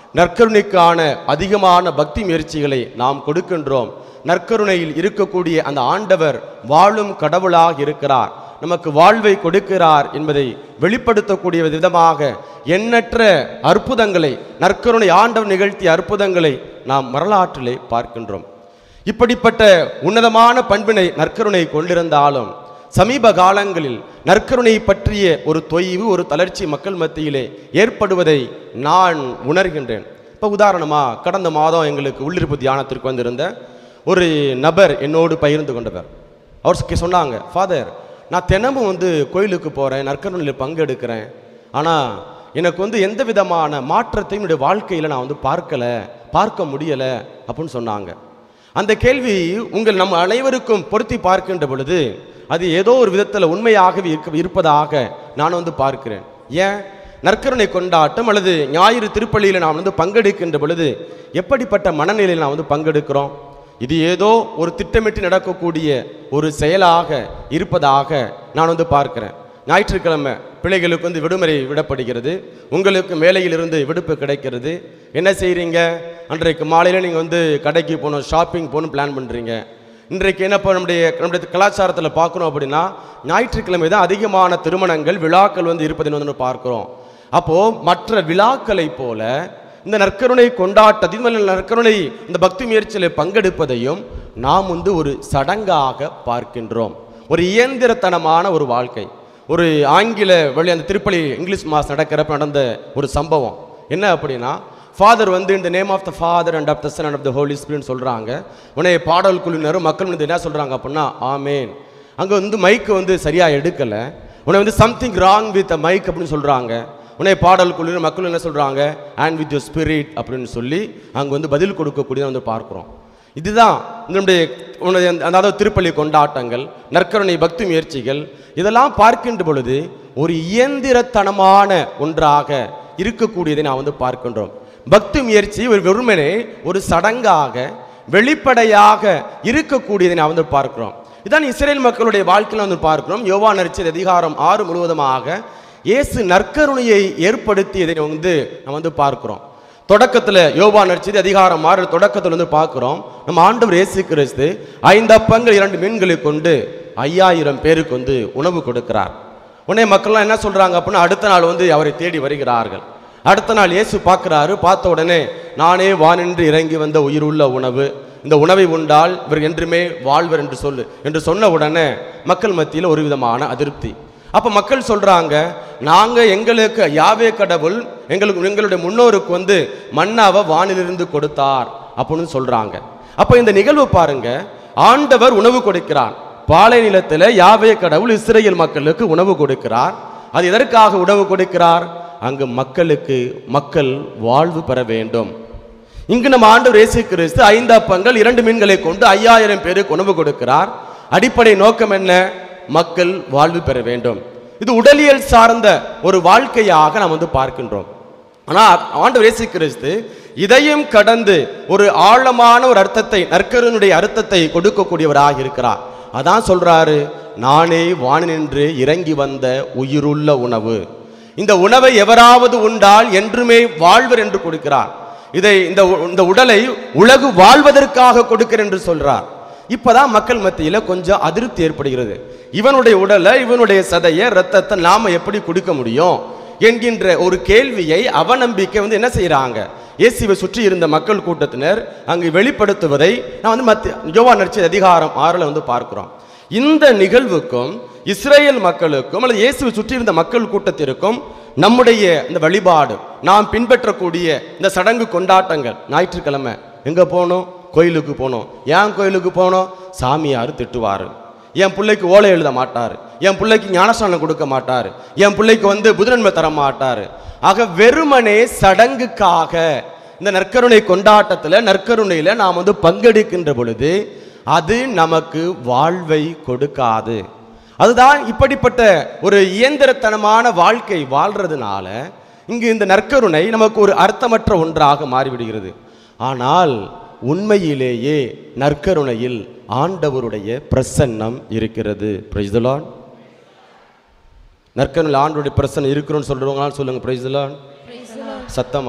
நற்கருணைக்கான அதிகமான பக்தி முயற்சிகளை நாம் கொடுக்கின்றோம் நற்கருணையில் இருக்கக்கூடிய அந்த ஆண்டவர் வாழும் கடவுளாக இருக்கிறார் நமக்கு வாழ்வை கொடுக்கிறார் என்பதை வெளிப்படுத்தக்கூடிய விதமாக எண்ணற்ற அற்புதங்களை நற்கருணை ஆண்டவர் நிகழ்த்திய அற்புதங்களை நாம் வரலாற்றிலே பார்க்கின்றோம் இப்படிப்பட்ட உன்னதமான பண்பினை நற்கருணை கொண்டிருந்தாலும் சமீப காலங்களில் நற்கருணை பற்றிய ஒரு தொய்வு ஒரு தளர்ச்சி மக்கள் மத்தியிலே ஏற்படுவதை நான் உணர்கின்றேன் இப்போ உதாரணமாக கடந்த மாதம் எங்களுக்கு உள்ளிருப்பு தியானத்திற்கு வந்திருந்த ஒரு நபர் என்னோடு பகிர்ந்து கொண்டவர் அவர் சொ- சொன்னாங்க ஃபாதர் நான் தினமும் வந்து கோயிலுக்கு போகிறேன் நற்கருணையில் பங்கெடுக்கிறேன் ஆனால் எனக்கு வந்து எந்த விதமான மாற்றத்தையும் என்னுடைய வாழ்க்கையில் நான் வந்து பார்க்கலை பார்க்க முடியலை அப்படின்னு சொன்னாங்க அந்த கேள்வி உங்கள் நம் அனைவருக்கும் பொருத்தி பார்க்கின்ற பொழுது அது ஏதோ ஒரு விதத்தில் உண்மையாகவே இருக்க இருப்பதாக நான் வந்து பார்க்கிறேன் ஏன் நற்கருணை கொண்டாட்டம் அல்லது ஞாயிறு திருப்பலியில் நாம் வந்து பங்கெடுக்கின்ற பொழுது எப்படிப்பட்ட மனநிலையில் நாம் வந்து பங்கெடுக்கிறோம் இது ஏதோ ஒரு திட்டமிட்டு நடக்கக்கூடிய ஒரு செயலாக இருப்பதாக நான் வந்து பார்க்கிறேன் ஞாயிற்றுக்கிழமை பிள்ளைகளுக்கு வந்து விடுமுறை விடப்படுகிறது உங்களுக்கு மேலையிலிருந்து விடுப்பு கிடைக்கிறது என்ன செய்கிறீங்க அன்றைக்கு மாலையில் நீங்கள் வந்து கடைக்கு போகணும் ஷாப்பிங் போகணும் பிளான் பண்ணுறீங்க இன்றைக்கு என்ன இப்போ நம்முடைய நம்முடைய கலாச்சாரத்தில் பார்க்குறோம் அப்படின்னா ஞாயிற்றுக்கிழமை தான் அதிகமான திருமணங்கள் விழாக்கள் வந்து இருப்பதை வந்து பார்க்குறோம் அப்போது மற்ற விழாக்களைப் போல இந்த நற்கருணை கொண்டாட்டத்தின் மேல நற்கருணை இந்த பக்தி முயற்சியில் பங்கெடுப்பதையும் நாம் வந்து ஒரு சடங்காக பார்க்கின்றோம் ஒரு இயந்திரத்தனமான ஒரு வாழ்க்கை ஒரு ஆங்கில வழி அந்த திருப்பலி இங்கிலீஷ் மாஸ் நடக்கிறப்ப நடந்த ஒரு சம்பவம் என்ன அப்படின்னா ஃபாதர் வந்து இந்த name of the father and of the son and of the Holy ஸ்பிரிட்னு சொல்கிறாங்க உடனே பாடல் குழுவினரும் மக்கள் வந்து என்ன சொல்கிறாங்க அப்படின்னா ஆமேன் அங்கே வந்து மைக்கு வந்து சரியாக எடுக்கலை உடனே வந்து something wrong with a mic அப்படின்னு சொல்கிறாங்க உடனே பாடல் குழுவினர் மக்கள் என்ன சொல்கிறாங்க அண்ட் வித் யோர் ஸ்பிரிட் அப்படின்னு சொல்லி அங்கே வந்து பதில் கொடுக்கக்கூடியதை வந்து பார்க்குறோம் இதுதான் நம்முடைய உன்னுடைய அந்த- அதாவது திருப்பலி கொண்டாட்டங்கள் நற்கருணை பக்தி முயற்சிகள் இதெல்லாம் பார்க்கின்ற பொழுது ஒரு இயந்திரத்தனமான ஒன்றாக இருக்கக்கூடியதை நான் வந்து பார்க்கின்றோம் பக்தி முயற்சி ஒரு வெறுமனே ஒரு சடங்காக வெளிப்படையாக இருக்கக்கூடியதை நான் வந்து பார்க்கிறோம் இதான் இஸ்ரேல் மக்களுடைய வாழ்க்கையில் வந்து பார்க்கிறோம் யோவா நரிச்சது அதிகாரம் ஆறு முழுவதுமாக இயேசு நற்கருணையை ஏற்படுத்தியதை வந்து நம்ம வந்து பார்க்கிறோம் தொடக்கத்தில் யோவா நடிச்சது அதிகாரம் ஆறு தொடக்கத்தில் வந்து பார்க்குறோம் நம்ம ஆண்டவர் இயேசு கிறிஸ்து ஐந்து அப்பங்கள் இரண்டு மீன்களை கொண்டு ஐயாயிரம் பேருக்கு வந்து உணவு கொடுக்கிறார் உடனே மக்கள்லாம் என்ன சொல்கிறாங்க அப்படின்னா அடுத்த நாள் வந்து அவரை தேடி வருகிறார்கள் அடுத்த நாள் இயேசு பார்க்குறாரு பார்த்த உடனே நானே வானின்று இறங்கி வந்த உயிருள்ள உணவு இந்த உணவை உண்டால் இவர் என்றுமே வாழ்வர் என்று சொல்லு என்று சொன்ன உடனே மக்கள் மத்தியில் ஒரு விதமான அதிருப்தி அப்போ மக்கள் சொல்கிறாங்க நாங்கள் எங்களுக்கு யாவே கடவுள் எங்களுக்கு எங்களுடைய முன்னோருக்கு வந்து மன்னாவை வானிலிருந்து கொடுத்தார் அப்படின்னு சொல்கிறாங்க அப்போ இந்த நிகழ்வு பாருங்க ஆண்டவர் உணவு கொடுக்கிறார் பாலை நிலத்தில் யாவே கடவுள் இஸ்ரேல் மக்களுக்கு உணவு கொடுக்கிறார் அது எதற்காக உணவு கொடுக்கிறார் அங்கு மக்களுக்கு மக்கள் வாழ்வு பெற வேண்டும் இங்கு நம்ம ஆண்டவர் இயேசு கிறிஸ்து ஐந்து அப்பங்கள் இரண்டு மீன்களை கொண்டு ஐயாயிரம் பேருக்கு உணவு கொடுக்கிறார் அடிப்படை நோக்கம் என்ன மக்கள் வாழ்வு பெற வேண்டும் இது உடலியல் சார்ந்த ஒரு வாழ்க்கையாக நாம் வந்து பார்க்கின்றோம் ஆனால் ஆண்டவர் இயேசு கிறிஸ்து இதையும் கடந்து ஒரு ஆழமான ஒரு அர்த்தத்தை நற்கருனுடைய அர்த்தத்தை கொடுக்கக்கூடியவராக இருக்கிறார் அதான் சொல்றாரு நானே வானினின்று இறங்கி வந்த உயிருள்ள உணவு இந்த உணவை எவராவது உண்டால் என்றுமே வாழ்வர் என்று கொடுக்கிறார் இதை இந்த உ- இந்த உடலை உலகு வாழ்வதற்காக கொடுக்கிறேன் என்று சொல்றார் இப்பதான் மக்கள் மத்தியில கொஞ்சம் அதிருப்தி ஏற்படுகிறது இவனுடைய உடலை இவனுடைய சதைய ரத்தத்தை நாம எப்படி கொடுக்க முடியும் என்கின்ற ஒரு கேள்வியை அவநம்பிக்கை வந்து என்ன செய்றாங்க இயேசுவை சுற்றி இருந்த மக்கள் கூட்டத்தினர் அங்கு வெளிப்படுத்துவதை நான் வந்து மத்திய யோவா நடிச்ச அதிகாரம் ஆறுல வந்து பார்க்கிறோம் இந்த நிகழ்வுக்கும் இஸ்ரேல் மக்களுக்கும் அல்லது இயேசுவை சுற்றி இருந்த மக்கள் கூட்டத்திற்கும் நம்முடைய இந்த வழிபாடு நாம் பின்பற்றக்கூடிய இந்த சடங்கு கொண்டாட்டங்கள் ஞாயிற்றுக்கிழமை எங்க போகணும் கோயிலுக்கு போகணும் ஏன் கோயிலுக்கு போகணும் சாமியார் திட்டுவார் என் பிள்ளைக்கு ஓலை எழுத மாட்டார் என் பிள்ளைக்கு ஞானஸ்தானம் கொடுக்க மாட்டார் என் பிள்ளைக்கு வந்து புதுநன்மை தர மாட்டார் ஆக வெறுமனே சடங்குக்காக இந்த நற்கருணை கொண்டாட்டத்தில் நற்கருணையில் நாம் வந்து பங்கெடுக்கின்ற பொழுது அது நமக்கு வாழ்வை கொடுக்காது அதுதான் இப்படிப்பட்ட ஒரு இயந்திரத்தனமான வாழ்க்கை வாழ்றதுனால இங்கு இந்த நற்கருணை நமக்கு ஒரு அர்த்தமற்ற ஒன்றாக மாறிவிடுகிறது ஆனால் உண்மையிலேயே நற்கருணையில் ஆண்டவருடைய பிரசன்னம் இருக்கிறது Praise the Lord. நற்கருணையில் ஆண்டவருடைய பிரசன்னம் இருக்கிறோன்னு சொல்றவங்களாம் சொல்லுங்க பிரைஸ்லான் சத்தமா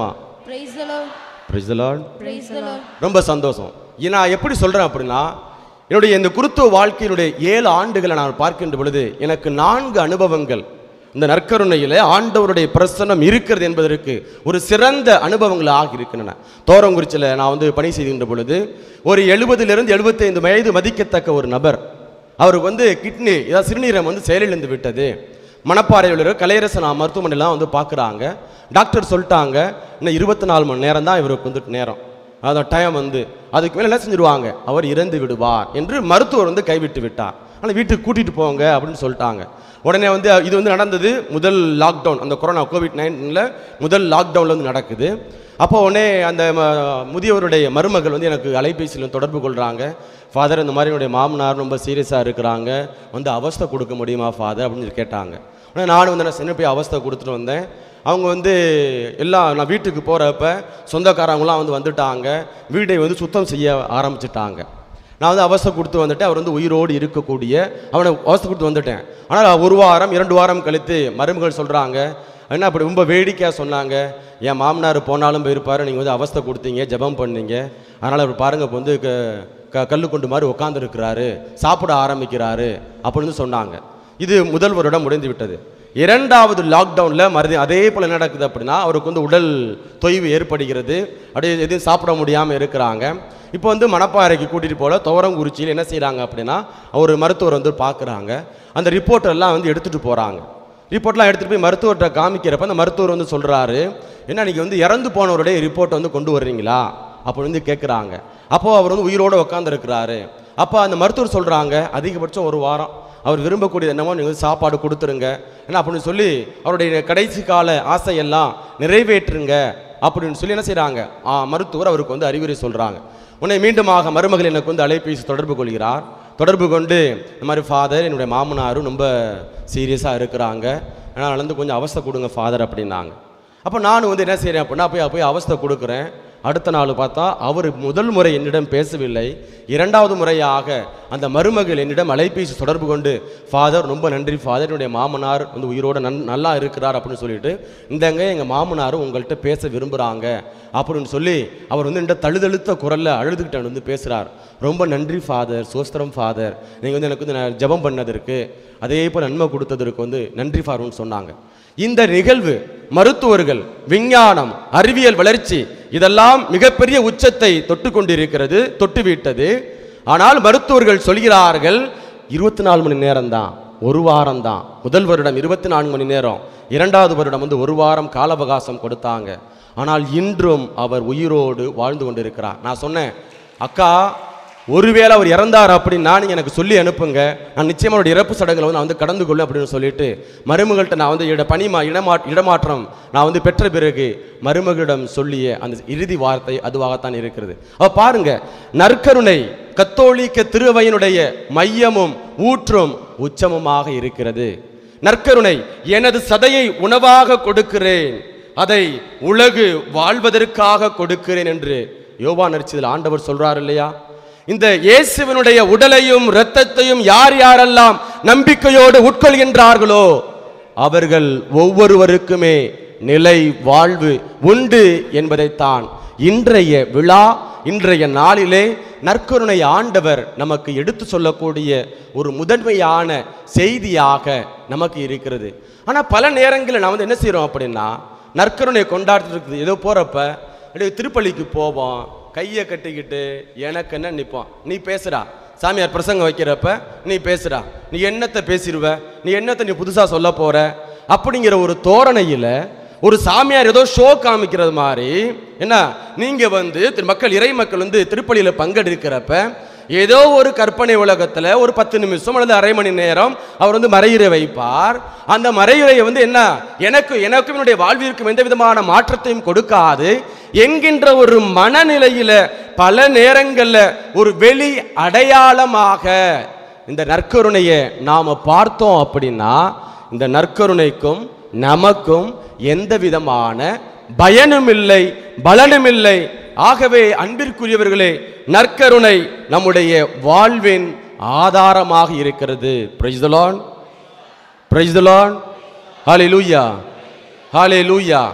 Praise the Lord. Praise the Lord. Praise the Lord. ரொம்ப சந்தோஷம் இது நான் எப்படி சொல்கிறேன் அப்படின்னா என்னுடைய இந்த குருத்துவ வாழ்க்கையினுடைய ஏழு ஆண்டுகளை நான் பார்க்கின்ற பொழுது எனக்கு நான்கு அனுபவங்கள் இந்த நற்கருணையில் ஆண்டவருடைய பிரசன்னம் இருக்கிறது என்பதற்கு ஒரு சிறந்த அனுபவங்களாக இருக்கின்றன தோரங்குறிச்சியில் நான் வந்து பணி செய்கின்ற பொழுது ஒரு எழுபதிலிருந்து எழுபத்தைந்து வயது மதிக்கத்தக்க ஒரு நபர் அவருக்கு வந்து கிட்னி ஏதாவது சிறுநீரம் வந்து செயலிழந்து விட்டது மணப்பாறையில் இருக்கிற கலையரசன் மருத்துவமனைலாம் வந்து பார்க்குறாங்க டாக்டர் சொல்லிட்டாங்க இன்னும் இருபத்தி நாலு மணி நேரம் தான் இவருக்கு வந்துட்டு நேரம் அதான் டைம் வந்து அதுக்கு மேலே என்ன செஞ்சிருவாங்க அவர் இறந்து விடுவார் என்று மருத்துவர் வந்து கைவிட்டு விட்டார் ஆனால் வீட்டுக்கு கூட்டிகிட்டு போங்க அப்படின்னு சொல்லிட்டாங்க உடனே வந்து இது வந்து நடந்தது முதல் லாக்டவுன் அந்த கொரோனா கோவிட் நைன்டீனில் முதல் லாக்டவுனில் வந்து நடக்குது அப்போ உடனே அந்த ம- முதியவருடைய மருமகள் வந்து எனக்கு அலைபேசியில் தொடர்பு கொள்கிறாங்க ஃபாதர் இந்த மாதிரி என்னுடைய மாமனார் ரொம்ப சீரியஸாக இருக்கிறாங்க வந்து அவஸ்தை கொடுக்க முடியுமா ஃபாதர் அப்படின்னு சொல்லி கேட்டாங்க உடனே நானும் வந்து நான் சின்ன போய் அவஸ்தை கொடுத்துட்டு வந்தேன் அவங்க வந்து எல்லாம் நான் வீட்டுக்கு போகிறப்ப சொந்தக்காரவங்களாம் வந்து வந்துட்டாங்க வீடை வந்து சுத்தம் செய்ய ஆரம்பிச்சிட்டாங்க நான் வந்து அவஸ்தை கொடுத்து வந்துட்டு அவர் வந்து உயிரோடு இருக்கக்கூடிய அவனை அவஸ்தை கொடுத்து வந்துட்டேன் ஆனால் ஒரு வாரம் இரண்டு வாரம் கழித்து மருமகள் சொல்கிறாங்க என்ன அப்படி ரொம்ப வேடிக்கையாக சொன்னாங்க என் மாமனார் போனாலும் போயிருப்பாரு நீங்கள் வந்து அவஸ்தை கொடுத்தீங்க ஜெபம் பண்ணீங்க அதனால் அவர் பாருங்க இப்போ வந்து க க கல்லு கொண்டு மாதிரி உட்காந்துருக்கிறாரு சாப்பிட ஆரம்பிக்கிறாரு அப்படின்னு சொன்னாங்க இது முதல் வருடம் முடிந்து விட்டது இரண்டாவது லாக்டவுனில் மறுதி அதே போல் என்ன நடக்குது அப்படின்னா அவருக்கு வந்து உடல் தொய்வு ஏற்படுகிறது அப்படியே எதுவும் சாப்பிட முடியாமல் இருக்கிறாங்க இப்போ வந்து மணப்பாறைக்கு கூட்டிகிட்டு போல துவரங்குறிச்சியில் என்ன செய்கிறாங்க அப்படின்னா ஒரு மருத்துவர் வந்து பார்க்குறாங்க அந்த ரிப்போர்ட் எல்லாம் வந்து எடுத்துகிட்டு போகிறாங்க ரிப்போர்ட்லாம் எடுத்துகிட்டு போய் மருத்துவர்கிட்ட காமிக்கிறப்ப அந்த மருத்துவர் வந்து சொல்கிறாரு என்ன நீங்கள் வந்து இறந்து போனவருடைய ரிப்போர்ட் வந்து கொண்டு வர்றீங்களா அப்போ வந்து கேட்குறாங்க அப்போது அவர் வந்து உயிரோடு உட்காந்துருக்கிறாரு அப்போ அந்த மருத்துவர் சொல்கிறாங்க அதிகபட்சம் ஒரு வாரம் அவர் விரும்பக்கூடியது என்னமோ நீங்கள் வந்து சாப்பாடு கொடுத்துருங்க என்ன அப்படின்னு சொல்லி அவருடைய கடைசி கால ஆசையெல்லாம் நிறைவேற்றுங்க அப்படின்னு சொல்லி என்ன செய்கிறாங்க மருத்துவர் அவருக்கு வந்து அறிவுரை சொல்கிறாங்க உன்னை மீண்டுமாக மருமகள் எனக்கு வந்து அலைபேசி தொடர்பு கொள்கிறார் தொடர்பு கொண்டு இந்த மாதிரி ஃபாதர் என்னுடைய மாமனாரும் ரொம்ப சீரியஸாக இருக்கிறாங்க அதனால் வந்து கொஞ்சம் அவஸ்தை கொடுங்க ஃபாதர் அப்படின்னாங்க அப்போ நான் வந்து என்ன செய்கிறேன் அப்படின்னா போய் போய் அவஸ்தை கொடுக்குறேன் அடுத்த நாள் பார்த்தா அவர் முதல் முறை என்னிடம் பேசவில்லை இரண்டாவது முறையாக அந்த மருமகள் என்னிடம் அலைபேசி தொடர்பு கொண்டு ஃபாதர் ரொம்ப நன்றி ஃபாதர் என்னுடைய மாமனார் வந்து உயிரோட நன் நல்லா இருக்கிறார் அப்படின்னு சொல்லிட்டு இந்தங்க எங்கள் மாமனாரும் உங்கள்கிட்ட பேச விரும்புகிறாங்க அப்படின்னு சொல்லி அவர் வந்து என்கிட்ட தழுதழுத்த குரலில் அழுதுகிட்ட வந்து பேசுகிறார் ரொம்ப நன்றி ஃபாதர் சோஸ்திரம் ஃபாதர் நீங்கள் வந்து எனக்கு வந்து நான் ஜெபம் பண்ணதற்கு அதே போல் நன்மை கொடுத்ததற்கு வந்து நன்றி ஃபாதர்னு சொன்னாங்க இந்த நிகழ்வு மருத்துவர்கள் விஞ்ஞானம் அறிவியல் வளர்ச்சி இதெல்லாம் மிகப்பெரிய உச்சத்தை தொட்டு கொண்டிருக்கிறது தொட்டு விட்டது ஆனால் மருத்துவர்கள் சொல்கிறார்கள் இருபத்தி நாலு மணி நேரம் தான் ஒரு வாரம் தான் முதல் வருடம் இருபத்தி நான்கு மணி நேரம் இரண்டாவது வருடம் வந்து ஒரு வாரம் கால அவகாசம் கொடுத்தாங்க ஆனால் இன்றும் அவர் உயிரோடு வாழ்ந்து கொண்டிருக்கிறார் நான் சொன்னேன் அக்கா ஒருவேளை அவர் இறந்தார் அப்படின்னா நீங்கள் எனக்கு சொல்லி அனுப்புங்க நான் நிச்சயமா அவருடைய இறப்பு சடங்குகளை வந்து நான் வந்து கடந்து கொள்ளும் அப்படின்னு சொல்லிட்டு மருமகள்கிட்ட நான் வந்து இட பணிமா இடமா இடமாற்றம் நான் வந்து பெற்ற பிறகு மருமகளிடம் சொல்லிய அந்த இறுதி வார்த்தை அதுவாகத்தான் இருக்கிறது அவ பாருங்க நற்கருணை கத்தோலிக்க திருவையினுடைய மையமும் ஊற்றும் உச்சமுமாக இருக்கிறது நற்கருணை எனது சதையை உணவாக கொடுக்கிறேன் அதை உலகு வாழ்வதற்காக கொடுக்கிறேன் என்று யோவா நரிச்சதில் ஆண்டவர் சொல்றார் இல்லையா இந்த இயேசுவினுடைய உடலையும் இரத்தத்தையும் யார் யாரெல்லாம் நம்பிக்கையோடு உட்கொள்கின்றார்களோ அவர்கள் ஒவ்வொருவருக்குமே நிலை வாழ்வு உண்டு என்பதைத்தான் இன்றைய விழா இன்றைய நாளிலே நற்கருணை ஆண்டவர் நமக்கு எடுத்து சொல்லக்கூடிய ஒரு முதன்மையான செய்தியாக நமக்கு இருக்கிறது ஆனால் பல நேரங்களில் நான் வந்து என்ன செய்கிறோம் அப்படின்னா நற்கருணை கொண்டாடுறது இருக்குது ஏதோ போகிறப்ப அப்படியே திருப்பள்ளிக்கு போவோம் கையை கட்டிக்கிட்டு எனக்கு என்ன நிற்போம் நீ பேசுடா சாமியார் பிரசங்கம் வைக்கிறப்ப நீ பேசுடா நீ என்னத்தை பேசிடுவ நீ என்னத்தை நீ புதுசாக சொல்ல போற அப்படிங்கிற ஒரு தோரணையில் ஒரு சாமியார் ஏதோ ஷோ காமிக்கிறது மாதிரி என்ன நீங்க வந்து திரு- மக்கள் இறை மக்கள் வந்து திருப்பலியில் பங்கெடுக்கிறப்ப ஏதோ ஒரு கற்பனை உலகத்தில் ஒரு பத்து நிமிஷம் அல்லது அரை மணி நேரம் அவர் வந்து மறையுறை வைப்பார் அந்த மறையுறையை வந்து என்ன எனக்கு எனக்கும் என்னுடைய வாழ்விற்கும் எந்த விதமான மாற்றத்தையும் கொடுக்காது என்கின்ற ஒரு மனநிலையில பல நேரங்களில் ஒரு வெளி அடையாளமாக இந்த நற்கருணையை நாம பார்த்தோம் அப்படின்னா இந்த நற்கருணைக்கும் நமக்கும் எந்த விதமான பயனும் இல்லை பலனும் இல்லை ஆகவே அன்பிற்குரியவர்களே நற்கருணை நம்முடைய வாழ்வின் ஆதாரமாக இருக்கிறது praise the Lord praise the Lord hallelujah hallelujah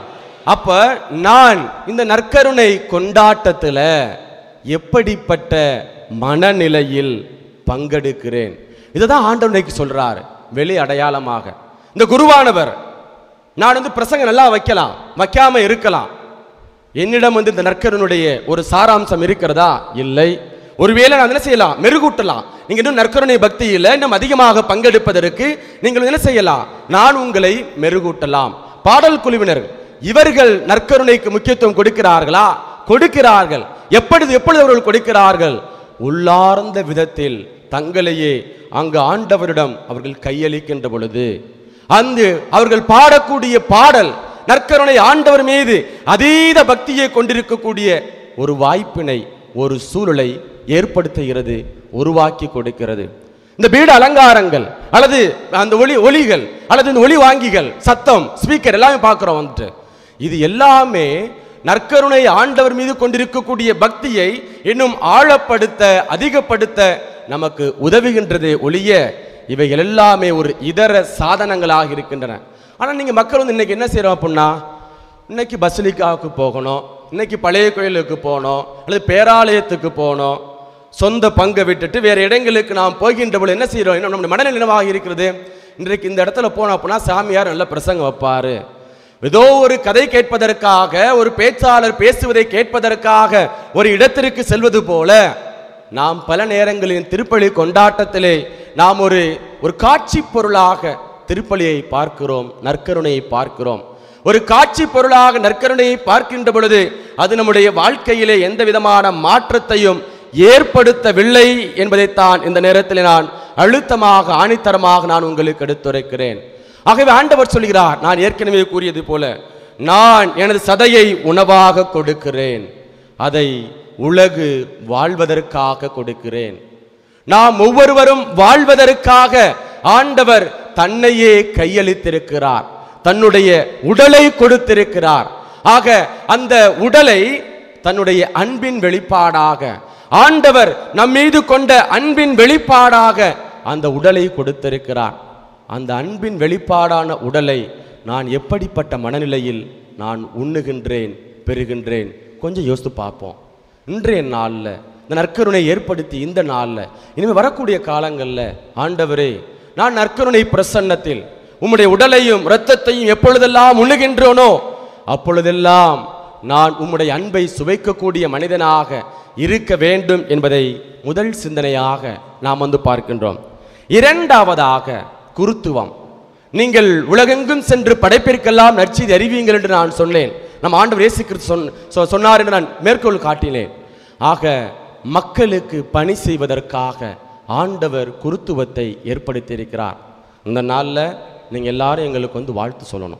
அப்ப நான் இந்த நற்கருணை கொண்டாட்டத்துல எப்படிப்பட்ட மனநிலையில் பங்கெடுக்கிறேன் இதுதான் ஆண்டவனைக்கு சொல்றாரு வெளி அடையாளமாக இந்த குருவானவர் நான் வந்து பிரசங்கம் நல்லா வைக்கலாம் வைக்காம இருக்கலாம் என்னிடம் வந்து இந்த நற்கருனுடைய ஒரு சாராம்சம் இருக்கிறதா இல்லை ஒருவேளை நான் என்ன செய்யலாம் மெருகூட்டலாம் நீங்க இன்னும் நற்கருணை பக்தியில் இன்னும் அதிகமாக பங்கெடுப்பதற்கு நீங்கள் என்ன செய்யலாம் நான் உங்களை மெருகூட்டலாம் பாடல் குழுவினர் இவர்கள் நற்கருணைக்கு முக்கியத்துவம் கொடுக்கிறார்களா கொடுக்கிறார்கள் எப்பொழுது எப்பொழுது அவர்கள் கொடுக்கிறார்கள் உள்ளார்ந்த விதத்தில் தங்களையே அங்கு ஆண்டவரிடம் அவர்கள் கையளிக்கின்ற பொழுது அந்த அவர்கள் பாடக்கூடிய பாடல் நற்கருணை ஆண்டவர் மீது அதீத பக்தியை கொண்டிருக்கக்கூடிய ஒரு வாய்ப்பினை ஒரு சூழலை ஏற்படுத்துகிறது உருவாக்கி கொடுக்கிறது இந்த பீட அலங்காரங்கள் அல்லது அந்த ஒளி ஒலிகள் அல்லது இந்த ஒளி வாங்கிகள் சத்தம் ஸ்பீக்கர் எல்லாமே பார்க்குறோம் வந்துட்டு இது எல்லாமே நற்கருணை ஆண்டவர் மீது கொண்டிருக்கக்கூடிய பக்தியை இன்னும் ஆழப்படுத்த அதிகப்படுத்த நமக்கு உதவுகின்றது ஒழிய இவைகள் எல்லாமே ஒரு இதர சாதனங்களாக இருக்கின்றன ஆனால் நீங்கள் மக்கள் வந்து இன்னைக்கு என்ன செய்கிறோம் அப்படின்னா இன்னைக்கு பசிலிக்காவுக்கு போகணும் இன்னைக்கு பழைய கோயிலுக்கு போகணும் அல்லது பேராலயத்துக்கு போகணும் சொந்த பங்கை விட்டுட்டு வேறு இடங்களுக்கு நாம் போகின்ற பொழுது என்ன செய்கிறோம் இன்னும் நம்முடைய மனநிலை என்னவாக இருக்கிறது இன்றைக்கு இந்த இடத்துல போனோம் அப்படின்னா சாமியார் நல்ல பிரசங்கம் வைப்பார் ஏதோ ஒரு கதை கேட்பதற்காக ஒரு பேச்சாளர் பேசுவதை கேட்பதற்காக ஒரு இடத்திற்கு செல்வது போல நாம் பல நேரங்களில் திருப்பலி கொண்டாட்டத்திலே நாம் ஒரு ஒரு காட்சி பொருளாக திருப்பலியை பார்க்கிறோம் நற்கருணையை பார்க்கிறோம் ஒரு காட்சி பொருளாக நற்கருணையை பார்க்கின்ற பொழுது அது நம்முடைய வாழ்க்கையிலே எந்த விதமான மாற்றத்தையும் ஏற்படுத்தவில்லை என்பதைத்தான் இந்த நேரத்தில் நான் அழுத்தமாக ஆணித்தரமாக நான் உங்களுக்கு எடுத்துரைக்கிறேன் ஆகவே ஆண்டவர் சொல்கிறார் நான் ஏற்கனவே கூறியது போல நான் எனது சதையை உணவாக கொடுக்கிறேன் அதை உலகு வாழ்வதற்காக கொடுக்கிறேன் நாம் ஒவ்வொருவரும் வாழ்வதற்காக ஆண்டவர் தன்னையே கையளித்திருக்கிறார் தன்னுடைய உடலை கொடுத்திருக்கிறார் ஆக அந்த உடலை தன்னுடைய அன்பின் வெளிப்பாடாக ஆண்டவர் நம் மீது கொண்ட அன்பின் வெளிப்பாடாக அந்த உடலை கொடுத்திருக்கிறார் அந்த அன்பின் வெளிப்பாடான உடலை நான் எப்படிப்பட்ட மனநிலையில் நான் உண்ணுகின்றேன் பெறுகின்றேன் கொஞ்சம் யோசித்து பார்ப்போம் இன்றைய நாளில் இந்த நற்கருணை ஏற்படுத்தி இந்த நாளில் இனிமேல் வரக்கூடிய காலங்களில் ஆண்டவரே நான் நற்கருணை பிரசன்னத்தில் உம்முடைய உடலையும் இரத்தத்தையும் எப்பொழுதெல்லாம் உண்ணுகின்றோனோ அப்பொழுதெல்லாம் நான் உம்முடைய அன்பை சுவைக்கக்கூடிய மனிதனாக இருக்க வேண்டும் என்பதை முதல் சிந்தனையாக நாம் வந்து பார்க்கின்றோம் இரண்டாவதாக குருத்துவம் நீங்கள் உலகெங்கும் சென்று படைப்பிற்கெல்லாம் நற்செய்தி அறிவியுங்கள் என்று நான் சொன்னேன் நம் ஆண்டவர் இயேசு கிறிஸ்து சொன் சொ- சொன்னார் என்று நான் மேற்கோள் காட்டினேன் ஆக மக்களுக்கு பணி செய்வதற்காக ஆண்டவர் குருத்துவத்தை ஏற்படுத்தியிருக்கிறார் இந்த நாளில் நீங்கள் எல்லாரும் எங்களுக்கு வந்து வாழ்த்து சொல்லணும்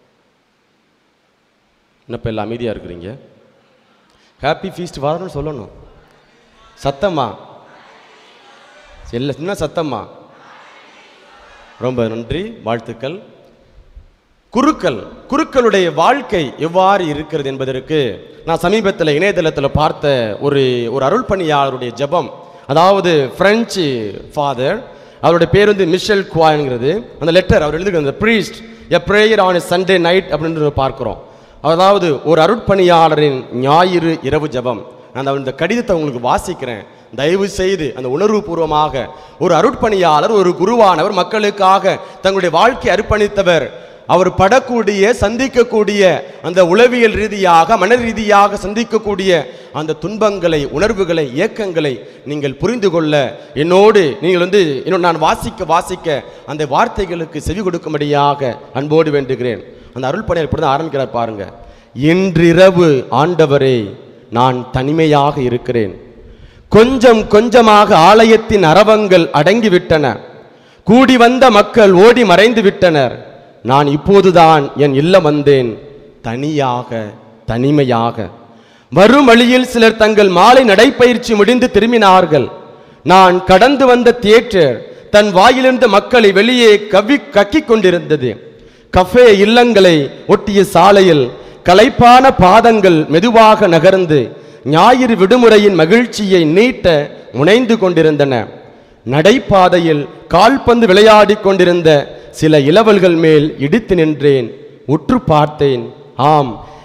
என்ன இப்போ எல்லாம் அமைதியாக இருக்கிறீங்க ஹாப்பி ஃபீஸ்ட் வரணும்னு சொல்லணும் சத்தம்மா இல்லை என்ன சத்தம்மா ரொம்ப நன்றி வாழ்த்துக்கள் குருக்கள் குருக்களுடைய வாழ்க்கை எவ்வாறு இருக்கிறது என்பதற்கு நான் சமீபத்தில் இணையதளத்தில் பார்த்த ஒரு ஒரு அருள் பணியாளருடைய ஜெபம் அதாவது பிரெஞ்சு ஃபாதர் அவருடைய பேர் வந்து மிஷல் குவாங்கிறது அந்த லெட்டர் அவர் எழுதுகிற அந்த priest a prayer on Sunday night அப்படின்னு பார்க்குறோம் அதாவது ஒரு அருட்பணியாளரின் ஞாயிறு இரவு ஜெபம் நான் அந்த- அந்த கடிதத்தை உங்களுக்கு வாசிக்கிறேன் தயவு செய்து அந்த உணர்வுபூர்வமாக ஒரு அருட்பணியாளர் ஒரு குருவானவர் மக்களுக்காக தங்களுடைய வாழ்க்கை அர்ப்பணித்தவர் அவர் படக்கூடிய சந்திக்கக்கூடிய அந்த உளவியல் ரீதியாக மன ரீதியாக சந்திக்கக்கூடிய அந்த துன்பங்களை உணர்வுகளை இயக்கங்களை நீங்கள் புரிந்து கொள்ள என்னோடு நீங்கள் வந்து இன்னும் நான் வாசிக்க வாசிக்க அந்த வார்த்தைகளுக்கு செவி கொடுக்கும்படியாக அன்போடு வேண்டுகிறேன் அந்த அருள்பணியார் இப்படி தான் ஆரம்பிக்கிறார் பாருங்க இன்றிரவு ஆண்டவரே நான் தனிமையாக இருக்கிறேன் கொஞ்சம் கொஞ்சமாக ஆலயத்தின் அரவங்கள் அடங்கிவிட்டன கூடி வந்த மக்கள் ஓடி மறைந்து விட்டனர் நான் இப்போதுதான் என் இல்லம் வந்தேன் தனியாக தனிமையாக வரும் வழியில் சிலர் தங்கள் மாலை நடைப்பயிற்சி முடிந்து திரும்பினார்கள் நான் கடந்து வந்த தியேட்டர் தன் வாயிலிருந்த மக்களை வெளியே கவ்வி கக்கிக் கொண்டிருந்தது கஃபே இல்லங்களை ஒட்டிய சாலையில் களைப்பான பாதங்கள் மெதுவாக நகர்ந்து ஞாயிறு விடுமுறையின் மகிழ்ச்சியை நீட்ட முனைந்து கொண்டிருந்தன நடைபாதையில் கால்பந்து விளையாடிக் கொண்டிருந்த சில இளவல்கள் மேல் இடித்து நின்றேன் உற்று பார்த்தேன் ஆம்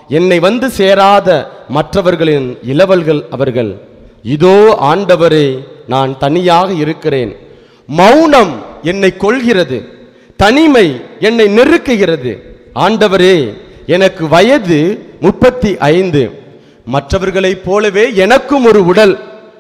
என்னை வந்து சேராத மற்றவர்களின் இளவல்கள் அவர்கள் இதோ ஆண்டவரே நான் தனியாக இருக்கிறேன் மௌனம் என்னை கொள்கிறது தனிமை என்னை நெருக்குகிறது ஆண்டவரே எனக்கு வயது முப்பத்தி ஐந்து மற்றவர்களைப் போலவே எனக்கும் ஒரு உடல்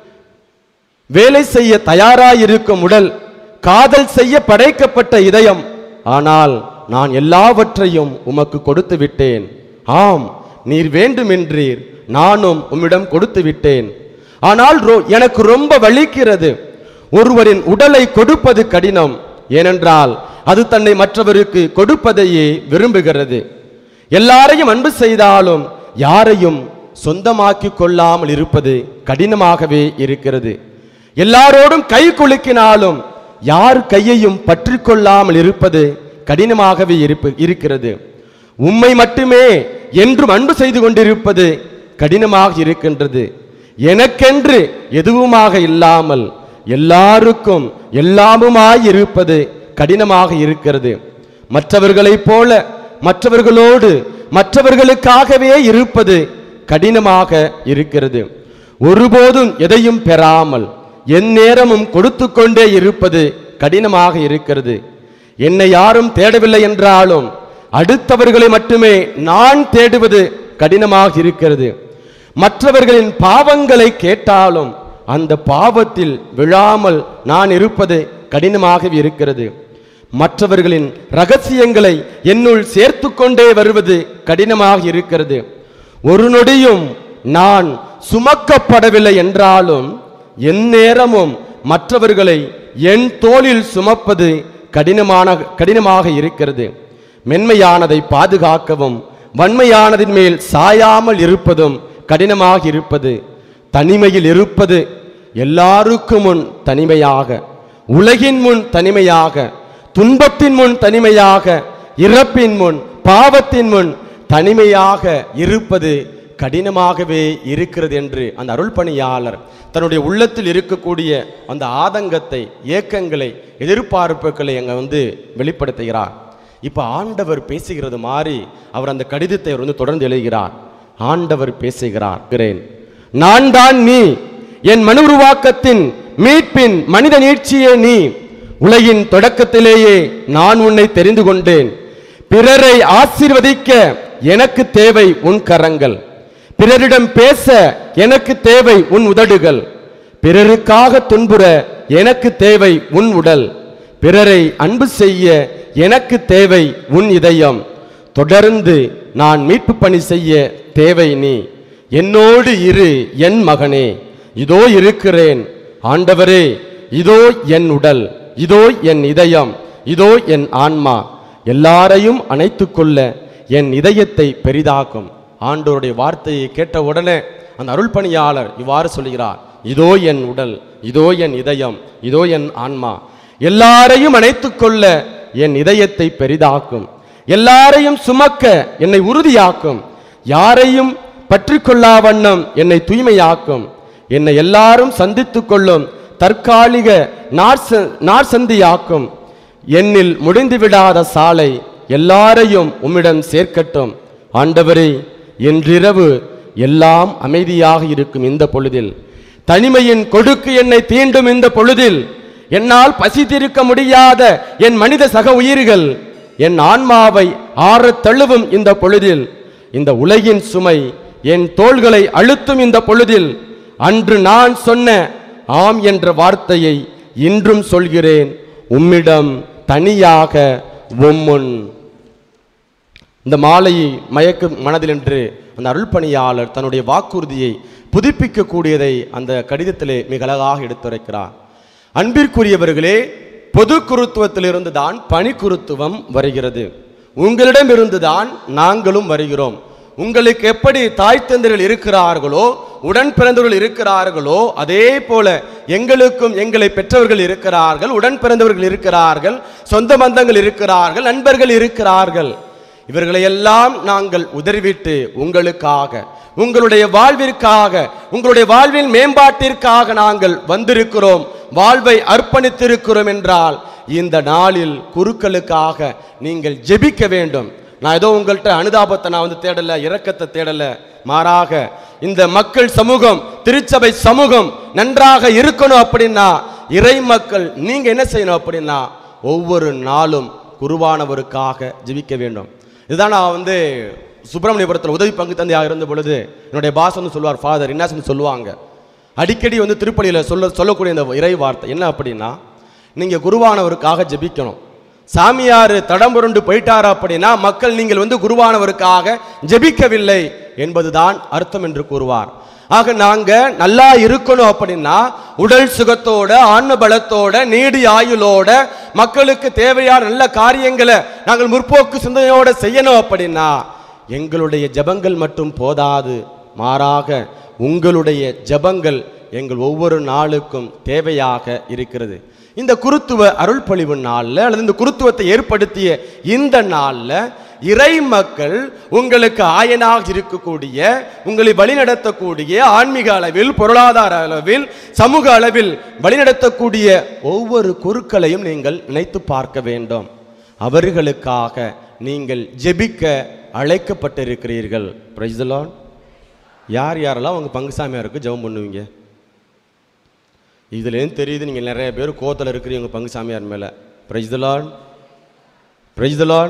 வேலை செய்ய தயாராயிருக்கும் உடல் காதல் செய்ய படைக்கப்பட்ட இதயம் ஆனால் நான் எல்லாவற்றையும் உமக்கு கொடுத்து விட்டேன் ஆம் நீர் வேண்டுமென்றீர் நானும் உம்மிடம் கொடுத்து விட்டேன் ஆனால் ரொ- எனக்கு ரொம்ப வலிக்கிறது ஒருவரின் உடலை கொடுப்பது கடினம் ஏனென்றால் அது தன்னை மற்றவருக்கு கொடுப்பதையே விரும்புகிறது எல்லாரையும் அன்பு செய்தாலும் யாரையும் சொந்தமாக்கிக் கொள்ளாமல் இருப்பது கடினமாகவே இருக்கிறது எல்லாரோடும் கை குலுக்கினாலும் யார் கையையும் பற்றிக் கொள்ளாமல் இருப்பது கடினமாகவே இருப்பு இருக்கிறது உம்மை மட்டுமே என்றும் அன்பு செய்து கொண்டிருப்பது கடினமாக இருக்கின்றது எனக்கென்று எதுவுமாக இல்லாமல் எல்லாருக்கும் எல்லாமுமாய் இருப்பது கடினமாக இருக்கிறது மற்றவர்களைப் போல மற்றவர்களோடு மற்றவர்களுக்காகவே இருப்பது கடினமாக இருக்கிறது ஒருபோதும் எதையும் பெறாமல் என் நேரமும் கொடுத்து கொண்டே இருப்பது கடினமாக இருக்கிறது என்னை யாரும் தேடவில்லை என்றாலும் அடுத்தவர்களை மட்டுமே நான் தேடுவது கடினமாக இருக்கிறது மற்றவர்களின் பாவங்களை கேட்டாலும் அந்த பாவத்தில் விழாமல் நான் இருப்பது கடினமாக இருக்கிறது மற்றவர்களின் ரகசியங்களை என்னுள் சேர்த்து கொண்டே வருவது கடினமாக இருக்கிறது ஒரு நொடியும் நான் சுமக்கப்படவில்லை என்றாலும் என் நேரமும் மற்றவர்களை என் தோளில் சுமப்பது கடினமான கடினமாக இருக்கிறது மென்மையானதை பாதுகாக்கவும் வன்மையானதின் மேல் சாயாமல் இருப்பதும் கடினமாக இருப்பது தனிமையில் இருப்பது எல்லாருக்கும் முன் தனிமையாக உலகின் முன் தனிமையாக துன்பத்தின் முன் தனிமையாக இறப்பின் முன் பாவத்தின் முன் தனிமையாக இருப்பது கடினமாகவே இருக்கிறது என்று அந்த அருள்பணியாளர் தன்னுடைய உள்ளத்தில் இருக்கக்கூடிய அந்த ஆதங்கத்தை ஏக்கங்களை எதிர்பார்ப்புகளை அங்க வந்து வெளிப்படுத்துகிறார் இப்ப ஆண்டவர் பேசுகிறது மாதிரி அவர் அந்த கடிதத்தை அவர் வந்து தொடர்ந்து எழுதுகிறார் ஆண்டவர் பேசுகிறார் இருக்கிறேன். நான் தான் நீ என் மனு உருவாக்கத்தின் மீட்பின் மனித நீட்சியே நீ உலகின் தொடக்கத்திலேயே நான் உன்னை தெரிந்து கொண்டேன் பிறரை ஆசீர்வதிக்க எனக்கு தேவை உன் கரங்கள் பிறரிடம் பேச எனக்கு தேவை உன் உதடுகள் பிறருக்காக துன்புற எனக்கு தேவை உன் உடல் பிறரை அன்பு செய்ய எனக்கு தேவை உன் இதயம் தொடர்ந்து நான் மீட்பு பணி செய்ய தேவை நீ என்னோடு இரு என் மகனே இதோ இருக்கிறேன் ஆண்டவரே இதோ என் உடல் இதோ என் இதயம் இதோ என் ஆன்மா எல்லாரையும் அணைத்துக் கொள்ள என் இதயத்தை பெரிதாக்கும் ஆண்டவருடைய வார்த்தையை கேட்ட உடனே அந்த அருள்பணியாளர் இவ்வாறு சொல்கிறார் இதோ என் உடல் இதோ என் இதயம் இதோ என் ஆன்மா எல்லாரையும் அணைத்துக் கொள்ள என் இதயத்தை பெரிதாக்கும் எல்லாரையும் சுமக்க என்னை உறுதியாக்கும் யாரையும் பற்றி கொள்ளா வண்ணம் என்னை தூய்மையாக்கும் என்னை எல்லாரும் சந்தித்துக் கொள்ளும் தற்காலிக நார்ச- நார்சந்தியாக்கும் என்னில் முடிந்து விடாத சாலை எல்லாரையும் உம்மிடம் சேர்க்கட்டும் ஆண்டவரே என்றிரவு எல்லாம் அமைதியாக இருக்கும் இந்த பொழுதில் தனிமையின் கொடுக்கு என்னை தீண்டும் இந்த பொழுதில் என்னால் பசித்திருக்க முடியாத என் மனித சக உயிர்கள் என் ஆன்மாவை ஆறத் தழுவும் இந்த பொழுதில் இந்த உலகின் சுமை என் தோள்களை அழுத்தும் இந்த பொழுதில் அன்று நான் சொன்ன ஆம் என்ற வார்த்தையை இன்றும் சொல்கிறேன் உம்மிடம் தனியாக உம்முன் இந்த மாலையை மயக்கும் மனதில் என்று அந்த அருள்பணியாளர் தன்னுடைய வாக்குறுதியை புதுப்பிக்கக்கூடியதை அந்த கடிதத்திலே மிக அழகாக எடுத்துரைக்கிறார் அன்பிற்குரியவர்களே பொது குருத்துவத்திலிருந்து தான் பணி குருத்துவம் வருகிறது உங்களிடமிருந்து தான் நாங்களும் வருகிறோம் உங்களுக்கு எப்படி தாய் தந்தர்கள் இருக்கிறார்களோ உடன் பிறந்தவர்கள் இருக்கிறார்களோ அதே போல எங்களுக்கும் எங்களை பெற்றவர்கள் இருக்கிறார்கள் உடன் பிறந்தவர்கள் இருக்கிறார்கள் சொந்த பந்தங்கள் இருக்கிறார்கள் நண்பர்கள் இருக்கிறார்கள் இவர்களை எல்லாம் நாங்கள் உதறிவிட்டு உங்களுக்காக உங்களுடைய வாழ்விற்காக உங்களுடைய வாழ்வின் மேம்பாட்டிற்காக நாங்கள் வந்திருக்கிறோம் வாழ்வை அர்ப்பணித்திருக்கிறோம் என்றால் இந்த நாளில் குருக்களுக்காக நீங்கள் ஜெபிக்க வேண்டும் நான் ஏதோ உங்கள்கிட்ட அனுதாபத்தை நான் வந்து தேடல இரக்கத்தை தேடல மாறாக இந்த மக்கள் சமூகம் திருச்சபை சமூகம் நன்றாக இருக்கணும் அப்படின்னா இறை மக்கள் நீங்க என்ன செய்யணும் அப்படின்னா ஒவ்வொரு நாளும் குருவானவருக்காக ஜெபிக்க வேண்டும் இதுதான் நான் வந்து சுப்பிரமணியபுரத்தில் உதவி பங்கு தந்தையாக இருந்த பொழுது என்னுடைய பாஸ் வந்து சொல்லுவார் ஃபாதர் என்ன சொல்லுவாங்க அடிக்கடி வந்து திருப்பலியில் சொல்ல சொல்லக்கூடிய இந்த இறை வார்த்தை என்ன அப்படின்னா நீங்கள் குருவானவருக்காக ஜெபிக்கணும் சாமியார் தடம் புரண்டு போயிட்டார் அப்படின்னா மக்கள் நீங்கள் வந்து குருவானவருக்காக ஜெபிக்கவில்லை என்பதுதான் அர்த்தம் என்று கூறுவார் ஆக நாங்க நல்லா இருக்கணும் அப்படின்னா உடல் சுகத்தோட ஆன்ம பலத்தோட நீடி ஆயுளோட மக்களுக்கு தேவையான நல்ல காரியங்களை நாங்கள் முற்போக்கு சிந்தனையோட செய்யணும் அப்படின்னா எங்களுடைய ஜெபங்கள் மட்டும் போதாது மாறாக உங்களுடைய ஜெபங்கள் எங்கள் ஒவ்வொரு நாளுக்கும் தேவையாக இருக்கிறது இந்த குருத்துவ அருள்பொழிவு நாளில் அல்லது இந்த குருத்துவத்தை ஏற்படுத்திய இந்த நாளில் இறை மக்கள் உங்களுக்கு ஆயனாக இருக்கக்கூடிய உங்களை வழிநடத்தக்கூடிய ஆன்மீக அளவில் பொருளாதார அளவில் சமூக அளவில் வழிநடத்தக்கூடிய ஒவ்வொரு குருக்களையும் நீங்கள் நினைத்து பார்க்க வேண்டும் அவர்களுக்காக நீங்கள் ஜெபிக்க அழைக்கப்பட்டிருக்கிறீர்கள் Praise the Lord. யார் யாரெல்லாம் உங்கள் பங்குசாமியாருக்கு ஜெபம் பண்ணுவீங்க இதுலேருந்து தெரியுது நீங்கள் நிறைய பேர் கோத்தில் இருக்கிறீங்க உங்கள் பங்கு சாமியார் மேலே பிரைஸ் தலான் பிரைஸ் தலான்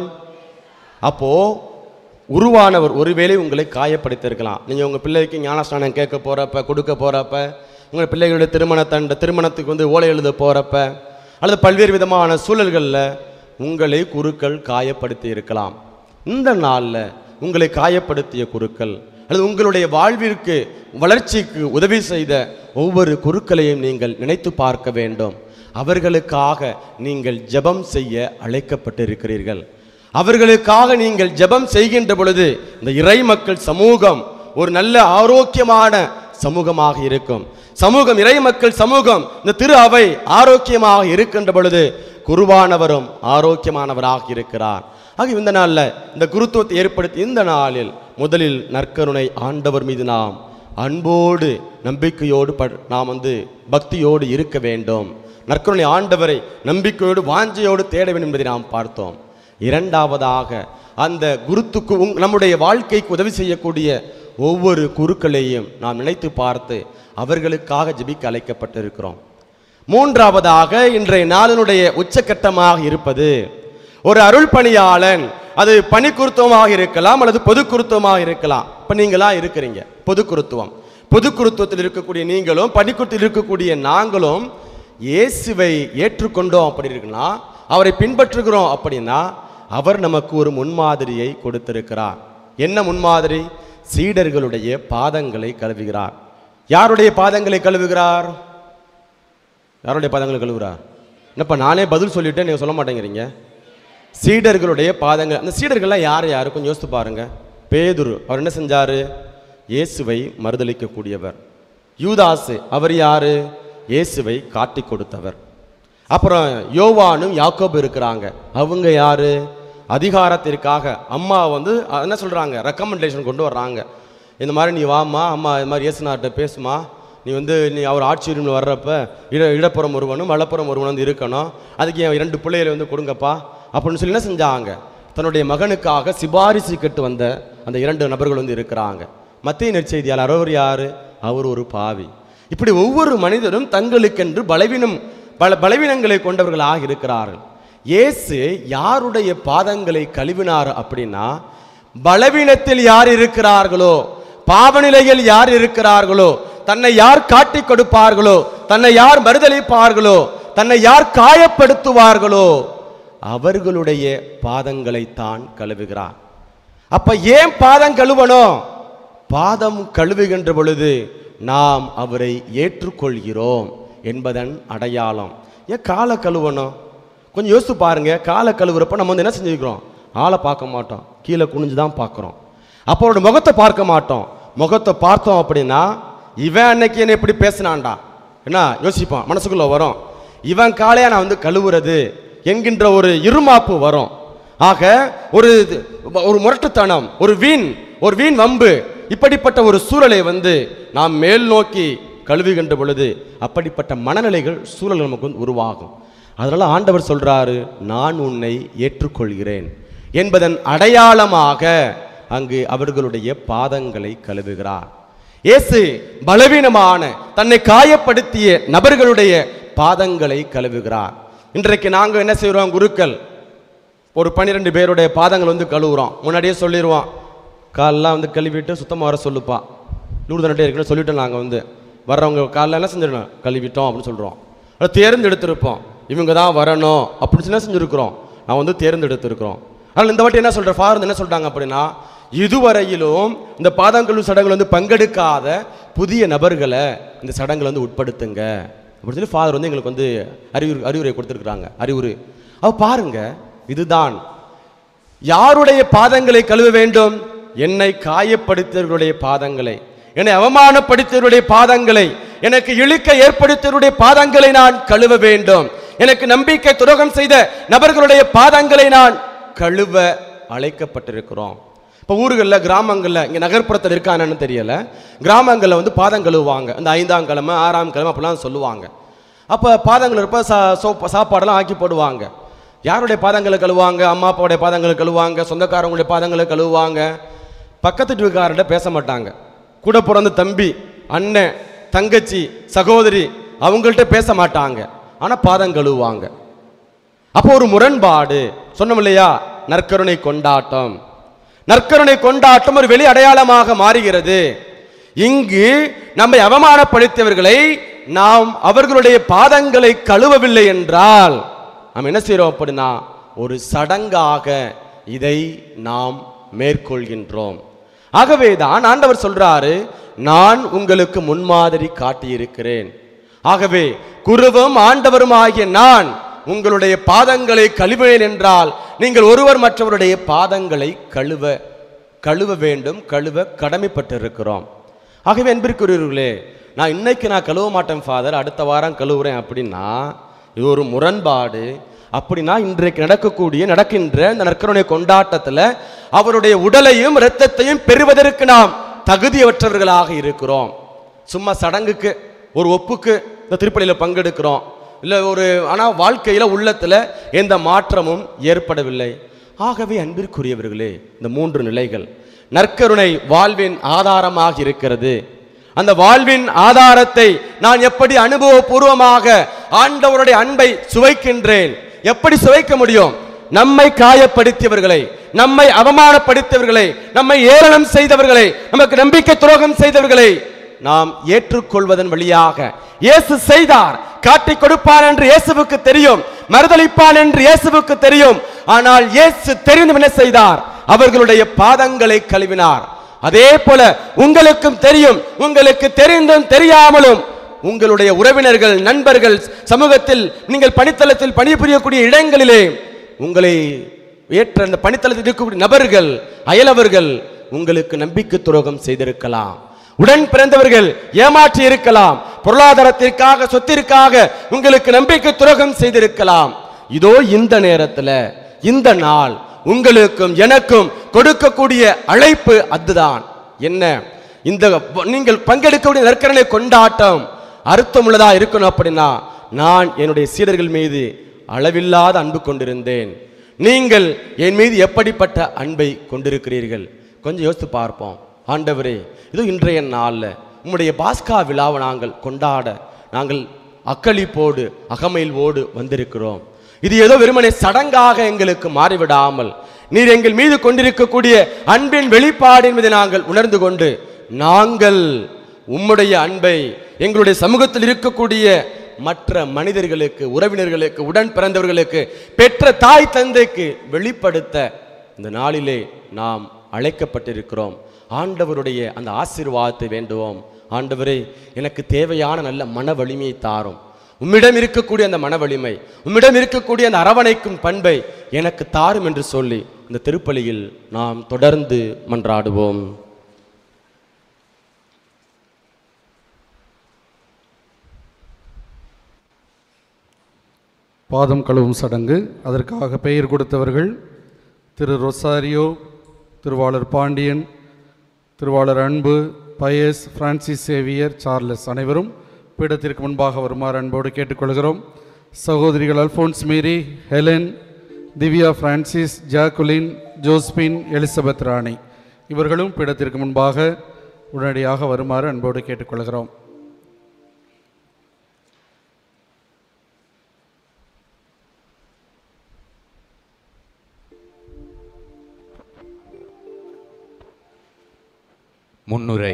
அப்போது உருவானவர் ஒருவேளை உங்களை காயப்படுத்தியிருக்கலாம் நீங்கள் உங்கள் பிள்ளைக்கு ஞானஸ்நானம் கேட்க போகிறப்ப கொடுக்க போகிறப்ப உங்கள் பிள்ளைகளுடைய திருமணத்தண்ட திருமணத்துக்கு வந்து ஓலை எழுத போகிறப்ப அல்லது பல்வேறு விதமான சூழல்களில் உங்களை குருக்கள் காயப்படுத்தி இருக்கலாம் இந்த நாளில் உங்களை காயப்படுத்திய குருக்கள் அல்லது உங்களுடைய வாழ்விற்கு வளர்ச்சிக்கு உதவி செய்த ஒவ்வொரு குருக்களையும் நீங்கள் நினைத்து பார்க்க வேண்டும் அவர்களுக்காக நீங்கள் ஜெபம் செய்ய அழைக்கப்பட்டிருக்கிறீர்கள் அவர்களுக்காக நீங்கள் ஜெபம் செய்கின்ற பொழுது இந்த இறை மக்கள் சமூகம் ஒரு நல்ல ஆரோக்கியமான சமூகமாக இருக்கும் சமூகம் இறை மக்கள் சமூகம் இந்த திரு அவை ஆரோக்கியமாக இருக்கின்ற பொழுது குருவானவரும் ஆரோக்கியமானவராக இருக்கிறார் ஆக இந்த நாளில் இந்த குருத்துவத்தை ஏற்படுத்தி இந்த நாளில் முதலில் நற்கருணை ஆண்டவர் மீது நாம் அன்போடு நம்பிக்கையோடு ப நாம் வந்து பக்தியோடு இருக்க வேண்டும் நற்கருணை ஆண்டவரை நம்பிக்கையோடு வாஞ்சையோடு தேட வேண்டும் என்பதை நாம் பார்த்தோம் இரண்டாவதாக அந்த குருத்துக்கு உங் நம்முடைய வாழ்க்கைக்கு உதவி செய்யக்கூடிய ஒவ்வொரு குருக்களையும் நாம் நினைத்து பார்த்து அவர்களுக்காக ஜெபிக்க அழைக்கப்பட்டிருக்கிறோம் மூன்றாவதாக இன்றைய நாளினுடைய உச்சக்கட்டமாக இருப்பது ஒரு அருள் பணியாளன் அது பணி குருத்துவமாக இருக்கலாம் அல்லது பொது குருத்துவமாக இருக்கலாம் இப்போ நீங்களா இருக்கிறீங்க பொது குருத்துவம் பொது குருத்துவத்தில் இருக்கக்கூடிய நீங்களும் பணிக்குருத்தில் இருக்கக்கூடிய நாங்களும் இயேசுவை ஏற்றுக்கொண்டோம் அப்படி இருக்குன்னா அவரை பின்பற்றுகிறோம் அப்படின்னா அவர் நமக்கு ஒரு முன்மாதிரியை கொடுத்திருக்கிறார் என்ன முன்மாதிரி சீடர்களுடைய பாதங்களை கழுவுகிறார் யாருடைய பாதங்களை கழுவுகிறார் யாருடைய பாதங்களை கழுவுகிறார் என்னப்பா நானே பதில் சொல்லிட்டேன் நீங்கள் சொல்ல மாட்டேங்கிறீங்க சீடர்களுடைய பாதங்கள் அந்த சீடர்கள்லாம் யார் யார் கொஞ்சம் யோசித்து பாருங்க பேதுரு அவர் என்ன செஞ்சாரு இயேசுவை மறுதளிக்கக்கூடியவர் யூதாசு அவர் யாரு இயேசுவை காட்டி கொடுத்தவர் அப்புறம் யோவானும் யாக்கோபு இருக்கிறாங்க அவங்க யாரு அதிகாரத்திற்காக அம்மா வந்து அஹ், என்ன சொல்றாங்க ரெக்கமெண்டேஷன் கொண்டு வர்றாங்க இந்த மாதிரி நீ வாம்மா அம்மா இது மாதிரி இயேசுநாட்ட பேசுமா நீ வந்து நீ அவர் ஆட்சி உரிமையில் வர்றப்ப இட இடப்புறம் ஒருவனும் வலப்புறம் ஒருவனும் வந்து இருக்கணும் அதுக்கு என் இரண்டு பிள்ளைகளை வந்து கொடுங்கப்பா அப்படின்னு சொல்லி என்ன செஞ்சாங்க தன்னுடைய மகனுக்காக சிபாரிசு கட்டு வந்த அந்த இரண்டு நபர்கள் வந்து இருக்கிறாங்க மத்திய நெற்செய்தியாளர் அவர் யாரு அவர் ஒரு பாவி இப்படி ஒவ்வொரு மனிதரும் தங்களுக்கென்று பலவீனம் பல பலவீனங்களை கொண்டவர்களாக இருக்கிறார்கள் இயேசு யாருடைய பாதங்களை கழுவினார் அப்படின்னா பலவீனத்தில் யார் இருக்கிறார்களோ பாவநிலையில் யார் இருக்கிறார்களோ தன்னை யார் காட்டிக் கொடுப்பார்களோ தன்னை யார் மறுதளிப்பார்களோ தன்னை யார் காயப்படுத்துவார்களோ அவர்களுடைய பாதங்களைத்தான் கழுவுகிறார் அப்ப ஏன் பாதம் கழுவணும் பாதம் கழுவுகின்ற பொழுது நாம் அவரை ஏற்றுக்கொள்கிறோம் என்பதன் அடையாளம் ஏன் காலை கழுவணும் கொஞ்சம் யோசித்து பாருங்க காலை கழுவுறப்ப நம்ம வந்து என்ன செஞ்சுக்கிறோம் ஆளை பார்க்க மாட்டோம் கீழே குனிஞ்சு தான் பார்க்குறோம் அப்போ அவரோட முகத்தை பார்க்க மாட்டோம் முகத்தை பார்த்தோம் அப்படின்னா இவன் அன்னைக்கு என்ன எப்படி பேசினான்டா என்ன யோசிப்பான் மனசுக்குள்ள வரும் இவன் காலையா நான் வந்து கழுவுறது என்கின்ற ஒரு இருமாப்பு வரும் ஆக ஒரு இது- ஒரு முரட்டுத்தனம் ஒரு வீண் ஒரு வீண் வம்பு இப்படிப்பட்ட ஒரு சூழலை வந்து நாம் மேல் நோக்கி கழுவுகின்ற பொழுது அப்படிப்பட்ட மனநிலைகள் சூழல் நமக்கு வந்து உருவாகும் அதனால ஆண்டவர் சொல்றாரு நான் உன்னை ஏற்றுக்கொள்கிறேன் என்பதன் அடையாளமாக அங்கு அவர்களுடைய பாதங்களை கழுவுகிறார் இயேசு பலவீனமான தன்னை காயப்படுத்திய நபர்களுடைய பாதங்களை கழுவுகிறார் இன்றைக்கு நாங்கள் என்ன செய்கிறோம் குருக்கள் ஒரு பன்னிரெண்டு பேருடைய பாதங்கள் வந்து கழுவுறோம் முன்னாடியே சொல்லிடுவோம் காலெல்லாம் வந்து கழுவிட்டு சுத்தமாக வர சொல்லுப்பா நூறுதனட்டே இருக்குன்னு சொல்லிட்டோம் நாங்கள் வந்து வர்றவங்க காலைல என்ன செஞ்சிடணும் கழுவிட்டோம் அப்படின்னு சொல்கிறோம் அதை தேர்ந்தெடுத்திருப்போம் இவங்க தான் வரணும் அப்படின்னு சொல்லி என்ன செஞ்சுருக்கிறோம் நான் வந்து தேர்ந்தெடுத்திருக்கிறோம் ஆனால் இந்த வாட்டி என்ன சொல்கிற ஃபாதர் என்ன சொல்லிட்டாங்க அப்படின்னா இதுவரையிலும் இந்த பாதங்கழுவு சடங்குல வந்து பங்கெடுக்காத புதிய நபர்களை இந்த சடங்குல வந்து உட்படுத்துங்க அப்படின்னு சொல்லி ஃபாதர் வந்து எங்களுக்கு வந்து அறிவுரை அறிவுரை கொடுத்துருக்குறாங்க அறிவுரை அவ பாருங்க இதுதான் யாருடைய பாதங்களை கழுவ வேண்டும் என்னை காயப்படுத்தியவர்களுடைய பாதங்களை என்னை அவமானப்படுத்தியவருடைய பாதங்களை எனக்கு இழுக்க ஏற்படுத்தியவருடைய பாதங்களை நான் கழுவ வேண்டும் எனக்கு நம்பிக்கை துரோகம் செய்த நபர்களுடைய பாதங்களை நான் கழுவ அழைக்கப்பட்டிருக்கிறோம் இப்போ ஊர்களில் கிராமங்களில் இங்கே நகர்ப்புறத்தில் இருக்கானு தெரியல கிராமங்களில் வந்து பாதம் கழுவுவாங்க இந்த ஐந்தாம் கிழமை ஆறாம் கிழமை அப்படிலாம் சொல்லுவாங்க அப்போ பாதங்கள் இருப்ப சா சோப் சாப்பாடெல்லாம் ஆக்கி போடுவாங்க யாருடைய பாதங்களை கழுவுவாங்க அம்மா அப்பாவுடைய பாதங்களை கழுவுவாங்க சொந்தக்காரங்களுடைய பாதங்களை கழுவுவாங்க பக்கத்து வீட்டுக்காரர்கிட்ட பேச மாட்டாங்க கூட பிறந்த தம்பி அண்ணன் தங்கச்சி சகோதரி அவங்கள்ட்ட பேச மாட்டாங்க ஆனால் பாதம் கழுவுவாங்க அப்போ ஒரு முரண்பாடு சொன்னோம் இல்லையா நற்கருணை கொண்டாட்டம் நற்கருணை கொண்டாட்டம் ஒரு வெளி அடையாளமாக மாறுகிறது இங்கு நம்மை அவமானப்படுத்தியவர்களை நாம் அவர்களுடைய பாதங்களை கழுவவில்லை என்றால் நாம் என்ன செய்கிறோம் அப்படின்னா ஒரு சடங்காக இதை நாம் மேற்கொள்கின்றோம் ஆகவேதான் ஆண்டவர் சொல்றாரு நான் உங்களுக்கு முன்மாதிரி காட்டியிருக்கிறேன் ஆகவே குருவும் ஆண்டவரும் ஆகிய நான் உங்களுடைய பாதங்களை கழுவேன் என்றால் நீங்கள் ஒருவர் மற்றவருடைய பாதங்களை கழுவ கழுவ வேண்டும் கழுவ கடமைப்பட்டிருக்கிறோம் ஆகவே அன்பிற்குரியவர்களே நான் இன்னைக்கு நான் கழுவ மாட்டேன் ஃபாதர் அடுத்த வாரம் கழுவுறேன் அப்படின்னா இது ஒரு முரண்பாடு அப்படின்னா இன்றைக்கு நடக்கக்கூடிய நடக்கின்ற இந்த நற்கருணை கொண்டாட்டத்தில் அவருடைய உடலையும் இரத்தத்தையும் பெறுவதற்கு நாம் தகுதியற்றவர்களாக இருக்கிறோம் சும்மா சடங்குக்கு ஒரு ஒப்புக்கு இந்த திருப்பலியில் பங்கெடுக்கிறோம் இல்லை ஒரு ஆனால் வாழ்க்கையில் உள்ளத்தில் எந்த மாற்றமும் ஏற்படவில்லை ஆகவே அன்பிற்குரியவர்களே இந்த மூன்று நிலைகள் நற்கருணை வாழ்வின் ஆதாரமாக இருக்கிறது அந்த வாழ்வின் ஆதாரத்தை நான் எப்படி அனுபவபூர்வமாக ஆண்டவருடைய அன்பை சுவைக்கின்றேன் எப்படி சுவைக்க முடியும் நம்மை காயப்படுத்தியவர்களை நம்மை அவமானப்படுத்தியவர்களை நம்மை ஏளனம் செய்தவர்களை நமக்கு நம்பிக்கை துரோகம் செய்தவர்களை நாம் ஏற்றுக்கொள்வதன் வழியாக இயேசு செய்தார் காட்டிக் கொடுப்பான் என்று இயேசுவுக்கு தெரியும் மறுதளிப்பான் என்று இயேசுவுக்கு தெரியும் ஆனால் இயேசு தெரிந்தும் என்ன செய்தார் அவர்களுடைய பாதங்களை கழுவினார் அதே போல உங்களுக்கும் தெரியும் உங்களுக்கு தெரிந்தும் தெரியாமலும் உங்களுடைய உறவினர்கள் நண்பர்கள் சமூகத்தில் நீங்கள் பணித்தளத்தில் பணிபுரியக்கூடிய இடங்களிலே உங்களை ஏற்ற அந்த பணித்தளத்தில் இருக்கக்கூடிய நபர்கள் அயலவர்கள் உங்களுக்கு நம்பிக்கை துரோகம் செய்திருக்கலாம் உடன் பிறந்தவர்கள் ஏமாற்றி இருக்கலாம் பொருளாதாரத்திற்காக சொத்திற்காக உங்களுக்கு நம்பிக்கை துரோகம் செய்திருக்கலாம் இதோ இந்த நேரத்துல இந்த நாள் உங்களுக்கும் எனக்கும் கொடுக்கக்கூடிய அழைப்பு அதுதான் என்ன இந்த நீங்கள் பங்கெடுக்கக்கூடிய நற்கரணை கொண்டாட்டம் அர்த்தமுள்ளதா இருக்கணும் அப்படின்னா நான் என்னுடைய சீடர்கள் மீது அளவில்லாத அன்பு கொண்டிருந்தேன் நீங்கள் என் மீது எப்படிப்பட்ட அன்பை கொண்டிருக்கிறீர்கள் கொஞ்சம் யோசித்து பார்ப்போம் ஆண்டவரே இது இன்றைய நாளில் உம்முடைய பாஸ்கா விழாவை நாங்கள் கொண்டாட நாங்கள் அக்களிப்போடு அகமையில்வோடு வந்திருக்கிறோம் இது ஏதோ வெறுமனே சடங்காக எங்களுக்கு மாறிவிடாமல் நீர் எங்கள் மீது கொண்டிருக்கக்கூடிய அன்பின் வெளிப்பாடு என்பதை நாங்கள் உணர்ந்து கொண்டு நாங்கள் உம்முடைய அன்பை எங்களுடைய சமூகத்தில் இருக்கக்கூடிய மற்ற மனிதர்களுக்கு உறவினர்களுக்கு உடன் பிறந்தவர்களுக்கு பெற்ற தாய் தந்தைக்கு வெளிப்படுத்த இந்த நாளிலே நாம் அழைக்கப்பட்டிருக்கிறோம் ஆண்டவருடைய அந்த ஆசீர்வாதத்தை வேண்டுவோம் ஆண்டவரே எனக்கு தேவையான நல்ல மன வலிமையை தாரும் உம்மிடம் இருக்கக்கூடிய அந்த மன வலிமை உம்மிடம் இருக்கக்கூடிய அந்த அரவணைக்கும் பண்பை எனக்கு தாரும் என்று சொல்லி இந்த திருப்பலியில் நாம் தொடர்ந்து மன்றாடுவோம் பாதம் கழுவும் சடங்கு அதற்காக பெயர் கொடுத்தவர்கள் திரு ரொசாரியோ திருவாளர் பாண்டியன் திருவாளர் அன்பு பயஸ் பிரான்சிஸ் சேவியர் சார்லஸ் அனைவரும் பீடத்திற்கு முன்பாக வருமாறு அன்போடு கேட்டுக்கொள்கிறோம் சகோதரிகள் அல்போன்ஸ் மேரி ஹெலன் திவ்யா பிரான்சிஸ் ஜாக்குலின் ஜோஸ்பின் எலிசபெத் ராணி இவர்களும் பீடத்திற்கு முன்பாக உடனடியாக வருமாறு அன்போடு கேட்டுக்கொள்கிறோம் முன்னுரை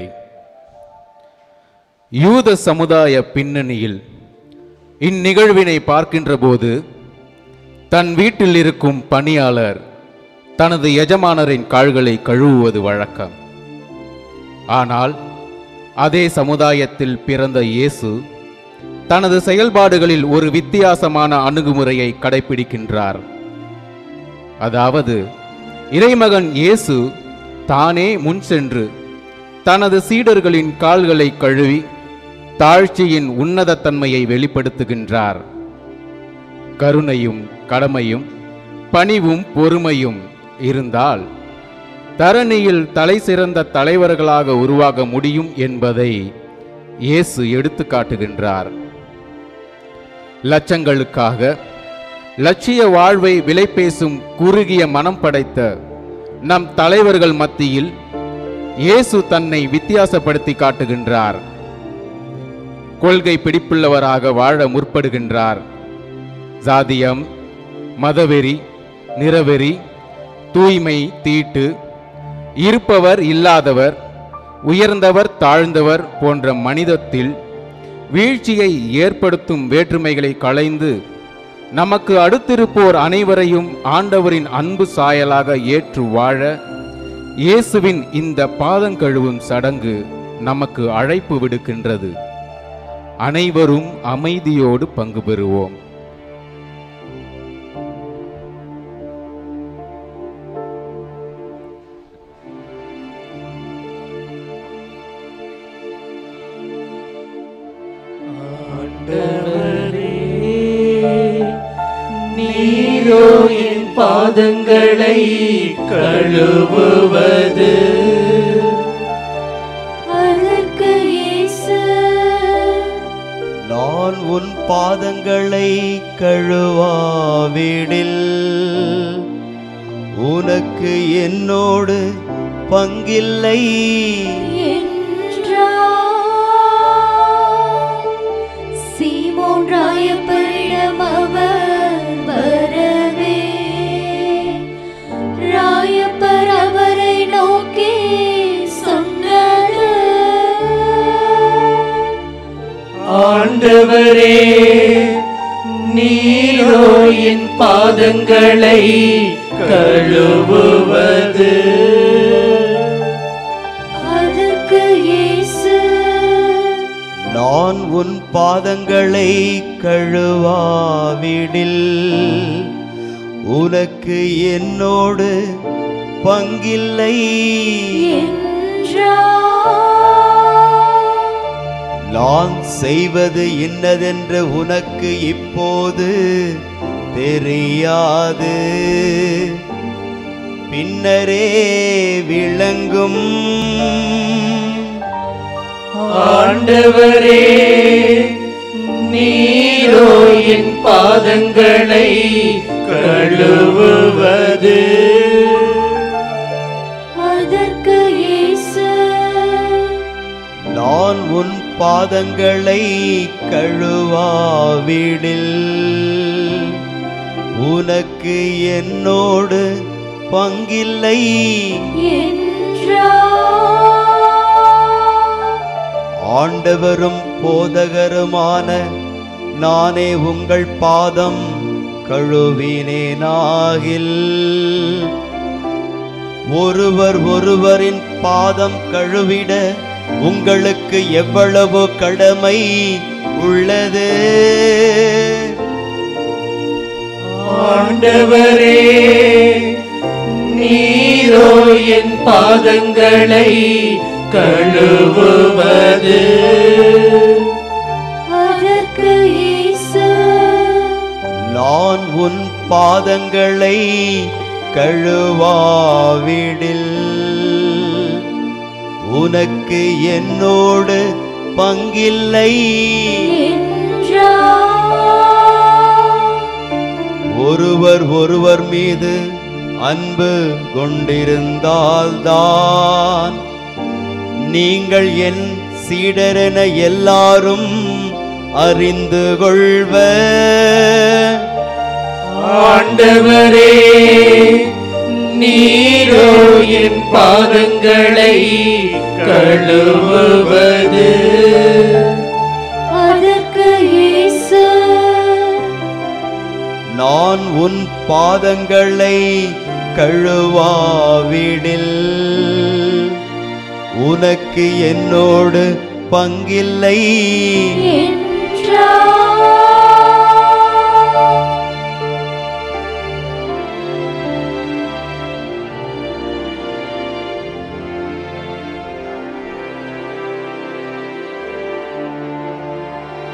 யூத சமுதாய பின்னணியில் இந்நிகழ்வினை பார்க்கின்றபோது தன் வீட்டில் இருக்கும் பணியாளர் தனது எஜமானரின் கால்களை கழுவுவது வழக்கம் ஆனால் அதே சமுதாயத்தில் பிறந்த இயேசு தனது செயல்பாடுகளில் ஒரு வித்தியாசமான அணுகுமுறையை கடைபிடிக்கின்றார் அதாவது இறைமகன் இயேசு தானே முன் சென்று தனது சீடர்களின் கால்களை கழுவி தாழ்ச்சியின் உன்னத தன்மையை வெளிப்படுத்துகின்றார் கருணையும் கடமையும் பணிவும் பொறுமையும் இருந்தால் தரணியில் தலை சிறந்த தலைவர்களாக உருவாக முடியும் என்பதை இயேசு எடுத்து காட்டுகின்றார் லட்சங்களுக்காக லட்சிய வாழ்வை விலை பேசும் குறுகிய மனம் படைத்த நம் தலைவர்கள் மத்தியில் இயேசு தன்னை வித்தியாசப்படுத்தி காட்டுகின்றார் கொள்கை பிடிப்புள்ளவராக வாழ முற்படுகின்றார் சாதியம் மதவெறி நிறவெறி தூய்மை தீட்டு இருப்பவர் இல்லாதவர் உயர்ந்தவர் தாழ்ந்தவர் போன்ற மனிதத்தில் வீழ்ச்சியை ஏற்படுத்தும் வேற்றுமைகளை களைந்து நமக்கு அடுத்திருப்போர் அனைவரையும் ஆண்டவரின் அன்பு சாயலாக ஏற்று வாழ இயேசுவின் இந்த பாதங்கழுவும் சடங்கு நமக்கு அழைப்பு விடுக்கின்றது அனைவரும் அமைதியோடு பங்கு பெறுவோம் நீரோ என் பாதங்களை கழுவுவது அதற்கு இயேசு நான் உன் பாதங்களை கழுவாவிடில் உனக்கு என்னோடு பங்கில்லை என்றார். சீமோன் ராயப்பரிடம் அவர் வரவே ராயப்பர் அவரை நோக்கி சொன்னது ஆண்டவரே நீரோ என் பாதங்களை கழுவுவது அதற்கு இயேசு நான் உன் பாதங்களை கழுவாவிடில் உனக்கு என்னோடு பங்கில்லை என்றார். நான் செய்வது இன்னதென்று உனக்கு இப்போது தெரியாது பின்னரே விளங்கும் ஆண்டவரே நீரோ என் பாதங்களை கழுவுவது அதற்கு இயேசு நான் உன் பாதங்களை கழுவாவிடில் உனக்கு என்னோடு பங்கில்லை என்றார். ஆண்டவரும் போதகருமான நானே உங்கள் பாதம் கழுவினேனாகில் ஒருவர் ஒருவரின் பாதம் கழுவிட உங்களுக்கு எவ்வளவு கடமை உள்ளது ஆண்டவரே நீரோ என் பாதங்களை கழுவுவது அதற்கு இயேசு நான் உன் பாதங்களை கழுவாவிடில் உனக்கு என்னோடு பங்கில்லை என்றார். ஒருவர் ஒருவர் மீது அன்பு கொண்டிருந்தால்தான் நீங்கள் என் சீடரென எல்லாரும் அறிந்து கொள்வ ஆண்டவரே நீரோ என் பாதங்களை கழுவுவது அதற்கு இயேசு நான் உன் பாதங்களை கழுவாவிடில் உனக்கு என்னோடு பங்கில்லை என்றார்